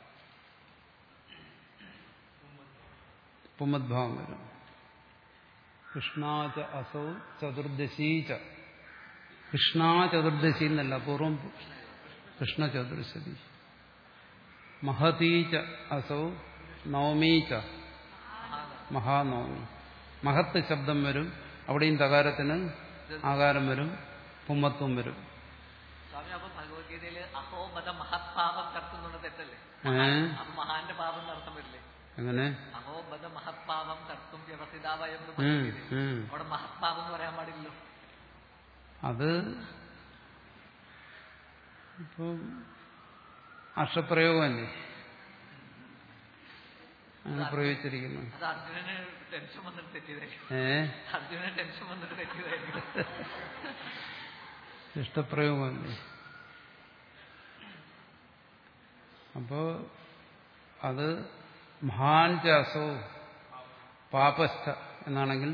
പുമദ്ഭാവം വരും കൃഷ്ണാച അസൗ ചതുർദശീച കൃഷ്ണാ ചതുർദശി എന്നല്ല പൂർവം കൃഷ്ണ ചതുർദശി മഹതീച അസൗ നവമീച മഹാനവമി മഹത്ത് ശബ്ദം വരും അവിടെയും തകാരത്തിന് ആകാരം വരും പുമ്മത്വം വരും സ്വാമി അപ്പൊ ഭഗവത്ഗീതയില് അഹോബദ മഹത്പാപം കർത്തുന്നുള്ള തെറ്റല്ലേ ഏ അപ്പൊ മഹാന്റെ പാപം എന്ന് അർത്ഥം വരില്ലേ എങ്ങനെ അഹോബദ മഹത്പാപം കർത്തും വ്യവസ്ഥിതാവയം എന്ന് ഉം, ഭഗവത്ഗീതയിൽ. ഉം. അവിടെ മഹത്പാപം എന്ന് പറയാൻ പാടില്ലല്ലോ അത് ഇപ്പൊ അക്ഷപ്രയോഗമല്ലേ അങ്ങനെ പ്രയോഗിച്ചിരിക്കുന്നു അത് അർജുനന് ടെൻഷൻ വന്നിട്ട് തെറ്റിയതായിരിക്കും ഏ അർജുനന് ടെൻഷൻ വന്നിട്ട് തെറ്റിയതായിരിക്കും ഇഷ്ടപ്രയോഗമല്ലേ അപ്പോ അത് മഹാൻ ചാസോ പാപസ്ഥ എന്നാണെങ്കിൽ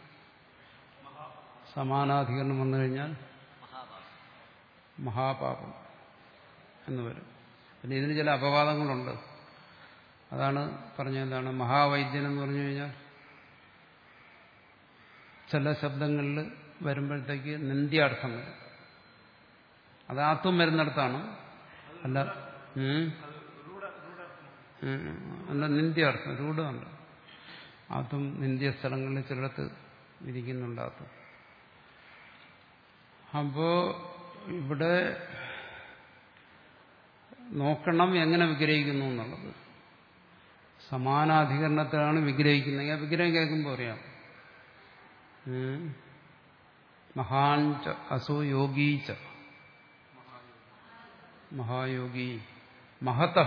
സമാനാധികരണം വന്നു കഴിഞ്ഞാൽ മഹാപാപം മഹാപാപം എന്ന് വരും പിന്നെ ഇതിന് ചില അപവാദങ്ങളുണ്ട് അതാണ് പറഞ്ഞ എന്താണ് മഹാവൈദ്യൻ എന്ന് പറഞ്ഞു കഴിഞ്ഞാൽ ചില ശബ്ദങ്ങളിൽ വരുമ്പോഴത്തേക്ക് നിന്ദ്യാർത്ഥം വരും അത് ആത്വം വരുന്നിടത്താണ് അല്ല ഉം. ഉം. അല്ല നിന്ദ്യാർത്ഥം രൂഢമുണ്ട് ആത്വം നിന്ദ്യ സ്ഥലങ്ങളിൽ ചിലടത്ത് ഇരിക്കുന്നുണ്ട് ആത്വം അപ്പോ ഇവിടെ നോക്കണം എങ്ങനെ വിഗ്രഹിക്കുന്നു എന്നുള്ളത് സമാനാധികരണത്തിലാണ് വിഗ്രഹിക്കുന്നത് ആ വിഗ്രഹം കേൾക്കുമ്പോൾ അറിയാം ഉം. മഹാൻ ച അസോ യോഗീ ച മഹായോഗി മഹത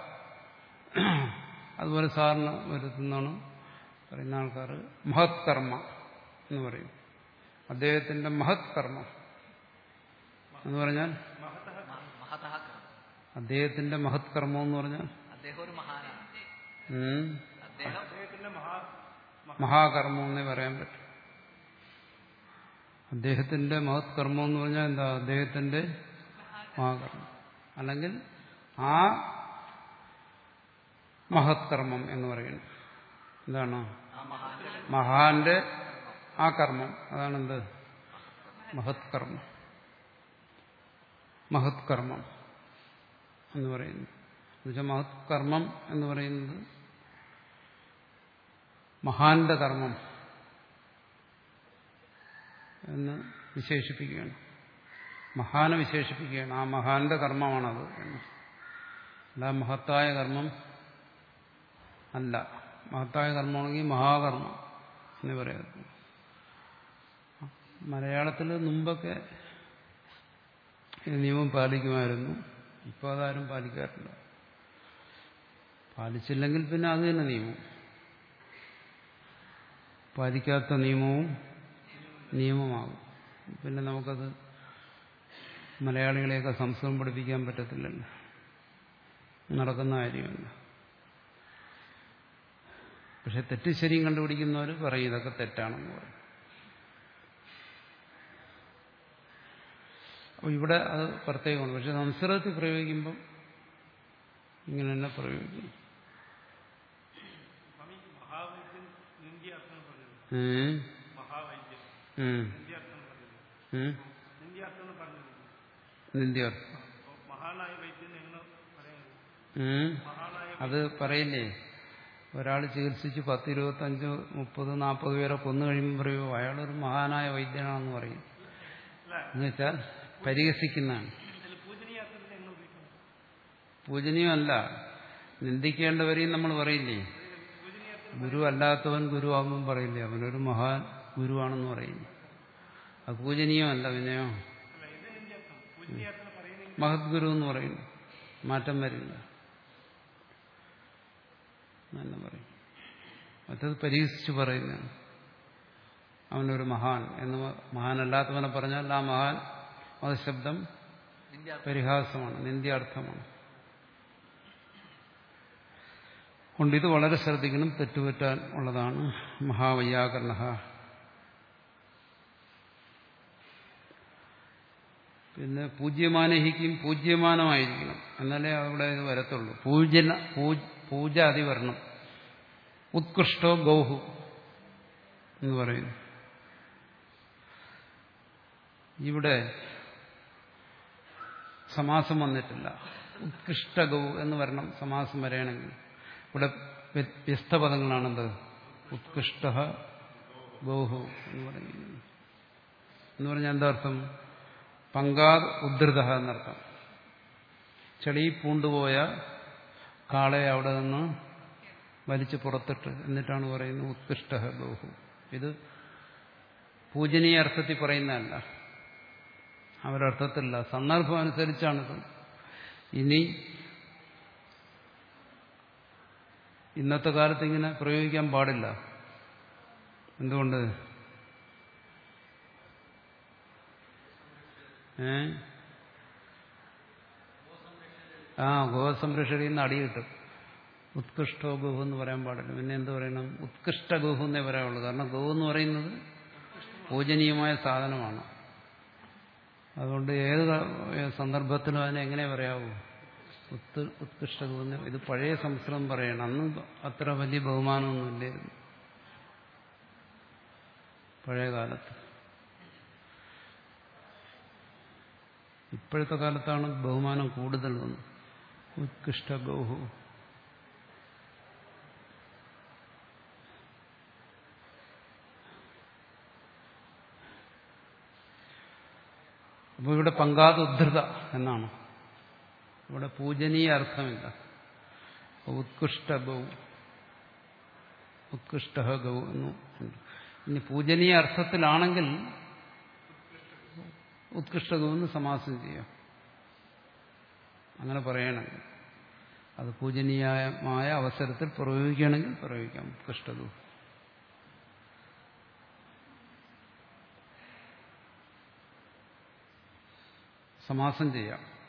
അതുപോലെ സാറിന് വരുത്തുന്നതാണ് പറയുന്ന ആൾക്കാർ മഹത് കർമ്മ എന്ന് പറയും അദ്ദേഹത്തിന്റെ മഹത് കർമ്മം എന്ന് പറഞ്ഞാൽ മഹതഃ കർമ്മം അദ്ദേഹത്തിന്റെ മഹത് കർമ്മം എന്ന് പറഞ്ഞാൽ അദ്ദേഹം ഒരു മഹാനാണ് ഉം, അദ്ദേഹം അദ്ദേഹത്തിന്റെ മഹാ മഹാകർമ്മം എന്നേ പറയാൻ പറ്റും അദ്ദേഹത്തിന്റെ മഹത് കർമ്മം എന്ന് പറഞ്ഞാൽ എന്താ അദ്ദേഹത്തിന്റെ മഹാകർമ്മം അല്ലെങ്കിൽ ആ മഹത് കർമ്മം എന്ന് പറയുന്നത് എന്താണ് ആ മഹാന്റെ മഹാന്റെ ആ കർമ്മം അതാണെന്ത് മഹത് കർമ്മം മഹത് കർമ്മം എന്ന് പറയുന്നു എന്നുവെച്ചാൽ മഹത് കർമ്മം എന്ന് പറയുന്നത് മഹാന്റെ കർമ്മം എന്ന് വിശേഷിപ്പിക്കുകയാണ് മഹാനെ വിശേഷിപ്പിക്കുകയാണ് ആ മഹാന്റെ കർമ്മമാണത് എന്ന് അല്ല മഹത്തായ കർമ്മം അല്ല മഹത്തായ കർമ്മമാണെങ്കിൽ മഹാകർമ്മം എന്ന് പറയുന്നത് മലയാളത്തിൽ മുമ്പൊക്കെ ഈ നിയമം പാലിക്കുമായിരുന്നു ഇപ്പോൾ അതാരും പാലിക്കാറില്ല പാലിച്ചില്ലെങ്കിൽ പിന്നെ അത് തന്നെ നിയമം പാലിക്കാത്ത നിയമവും നിയമമാകും പിന്നെ നമുക്കത് മലയാളികളെയൊക്കെ സംസ്കൃതം പഠിപ്പിക്കാൻ പറ്റത്തില്ലല്ലോ നടക്കുന്ന കാര്യമല്ല പക്ഷെ തെറ്റ് ശരിയും കണ്ടുപിടിക്കുന്നവർ പറയും ഇതൊക്കെ തെറ്റാണെന്ന് പറയും അപ്പോൾ ഇവിടെ അത് പ്രത്യേകമാണ് പക്ഷെ സംസ്കൃതത്തിൽ പ്രയോഗിക്കുമ്പം ഇങ്ങനെ തന്നെ പ്രയോഗിക്കും സ്വാമി മഹാവൈദ്യൻ നിന്ദി അർത്ഥം പറഞ്ഞത് ഉം. മഹാവൈദ്യൻ ഉം. നിന്ദി അർത്ഥം പറഞ്ഞത് ഉം. നിന്ദി അർത്ഥം പറഞ്ഞത് നിന്ദ്യാർത്ഥം അപ്പോൾ മഹാനായ വൈദ്യൻ എന്ന് പറയുന്നത് ഉം. മഹാനായ അത് പറയില്ലേ ഒരാൾ ചികിത്സിച്ച് പത്ത് ഇരുപത്തഞ്ച് മുപ്പത് നാൽപ്പത് പേരെ കൊന്നു കഴിയുമ്പോൾ പറയുമോ അയാളൊരു മഹാനായ വൈദ്യനാണെന്ന് പറയും അല്ല എന്നുവെച്ചാൽ പരിഹസിക്കുന്നതാണ് ഇതിൽ പൂജനീയ അർത്ഥത്തിൽ എങ്ങനെ ഉപയോഗിക്കുന്നു പൂജനീയമല്ല നിന്ദിക്കേണ്ടവരെയും നമ്മൾ പറയില്ലേ പൂജനീയ അർത്ഥം ഗുരു അല്ലാത്തവൻ ഗുരുവാകുമ്പം പറയില്ലേ അവനൊരു മഹാൻ ഗുരുവാണെന്ന് പറയില്ലേ അത് പൂജനീയമല്ല പിന്നെയോ അല്ല ഇത് നിന്ദി അർത്ഥം പൂജനീയ അർത്ഥം പറയുന്നെങ്കിൽ മഹത് ഗുരു എന്ന് പറയും മാറ്റം വരില്ല എന്ന് പറയും മറ്റത് പരീക്ഷിച്ച് പറയുന്നതാണ് അവനൊരു മഹാൻ എന്ന് മഹാനല്ലാത്തവനെ പറഞ്ഞാൽ ആ മഹാൻ അത് ശബ്ദം നിന്റെ പരിഹാസമാണ് നിന്ദ്യാർത്ഥമാണ് കൊണ്ട് ഇത് വളരെ ശ്രദ്ധിക്കണം തെറ്റുപറ്റാൻ ഉള്ളതാണ് മഹാവൈയാകരണ പിന്നെ പൂജ്യമാനഹിക്കും പൂജ്യമാനമായിരിക്കണം എന്നാലേ അവിടെ ഇത് വരത്തുള്ളൂ പൂജന പൂജ- പൂജ അതിവരണം ഉത്കൃഷ്ടോ ഗൗഹു എന്ന് പറയുന്നു ഇവിടെ സമാസം വന്നിട്ടില്ല ഉത്കൃഷ്ടഗൗ എന്ന് വരണം സമാസം വരെയാണെങ്കിൽ ഇവിടെ വ്യത്യസ്ത പദങ്ങളാണെന്ത് ഉത്കൃഷ്ട ഗൗഹു എന്ന് പറയുന്നത് എന്ന് പറഞ്ഞാൽ എന്താ അർത്ഥം പങ്കാത് ഉദ്ധൃത എന്നർത്ഥം ചെളി പൂണ്ടുപോയ കാളയെ അവിടെ നിന്ന് വലിച്ചു പുറത്തിട്ട് എന്നിട്ടാണ് പറയുന്നത് ഉത്കൃഷ്ട ഗൗഹു ഇത് പൂജനീയ അർത്ഥത്തിൽ പറയുന്നതല്ല അവരർത്ഥത്തില്ല സന്ദർഭം അനുസരിച്ചാണിത് ഇനി ഇന്നത്തെ കാലത്ത് ഇങ്ങനെ പ്രയോഗിക്കാൻ പാടില്ല എന്തുകൊണ്ട് ഏ ആ ഗോസംരക്ഷകരിൽ നിന്ന് അടി കിട്ടും ഉത്കൃഷ്ടോ ഗോഹു എന്ന് പറയാൻ പാടില്ല പിന്നെ എന്ത് പറയണം ഉത്കൃഷ്ട ഗോഹു എന്നേ പറയാവുള്ളൂ കാരണം ഗോ എന്ന് പറയുന്നത് പൂജനീയമായ സാധനമാണ് അതുകൊണ്ട് ഏത് ക- സന്ദർഭത്തിലും അതിനെ എങ്ങനെ പറയാവൂ ഉത്ത് ഉത്കൃഷ്ട ഗോ എന്ന് ഇത് പഴയ സംസ്കൃതം പറയണം അന്ന് അത്ര വലിയ ബഹുമാനമൊന്നും ഇല്ലായിരുന്നു പഴയ കാലത്ത് ഇപ്പോഴത്തെ കാലത്താണ് ബഹുമാനം കൂടുതൽ വന്നത് ഉത്കൃഷ്ട ഗൗഹു അപ്പോൾ ഇവിടെ പങ്കാത് ഉദ്ധൃത എന്നാണ് ഇവിടെ പൂജനീയ അർത്ഥമില്ല ഉത്കൃഷ്ട ഗൗ ഉത്കൃഷ്ട ഗൗ എന്ന് ഉണ്ട്. ഇനി പൂജനീയ അർത്ഥത്തിലാണെങ്കിൽ ഉത്കൃഷ്ട ഗൗ എന്ന് സമാസം ചെയ്യാം അങ്ങനെ പറയണമെങ്കിൽ അത് പൂജനീയമായ അവസരത്തിൽ പ്രയോഗിക്കുകയാണെങ്കിൽ പ്രയോഗിക്കാം ഉത്കൃഷ്ട ഗൗ സമാസം ചെയ്യാം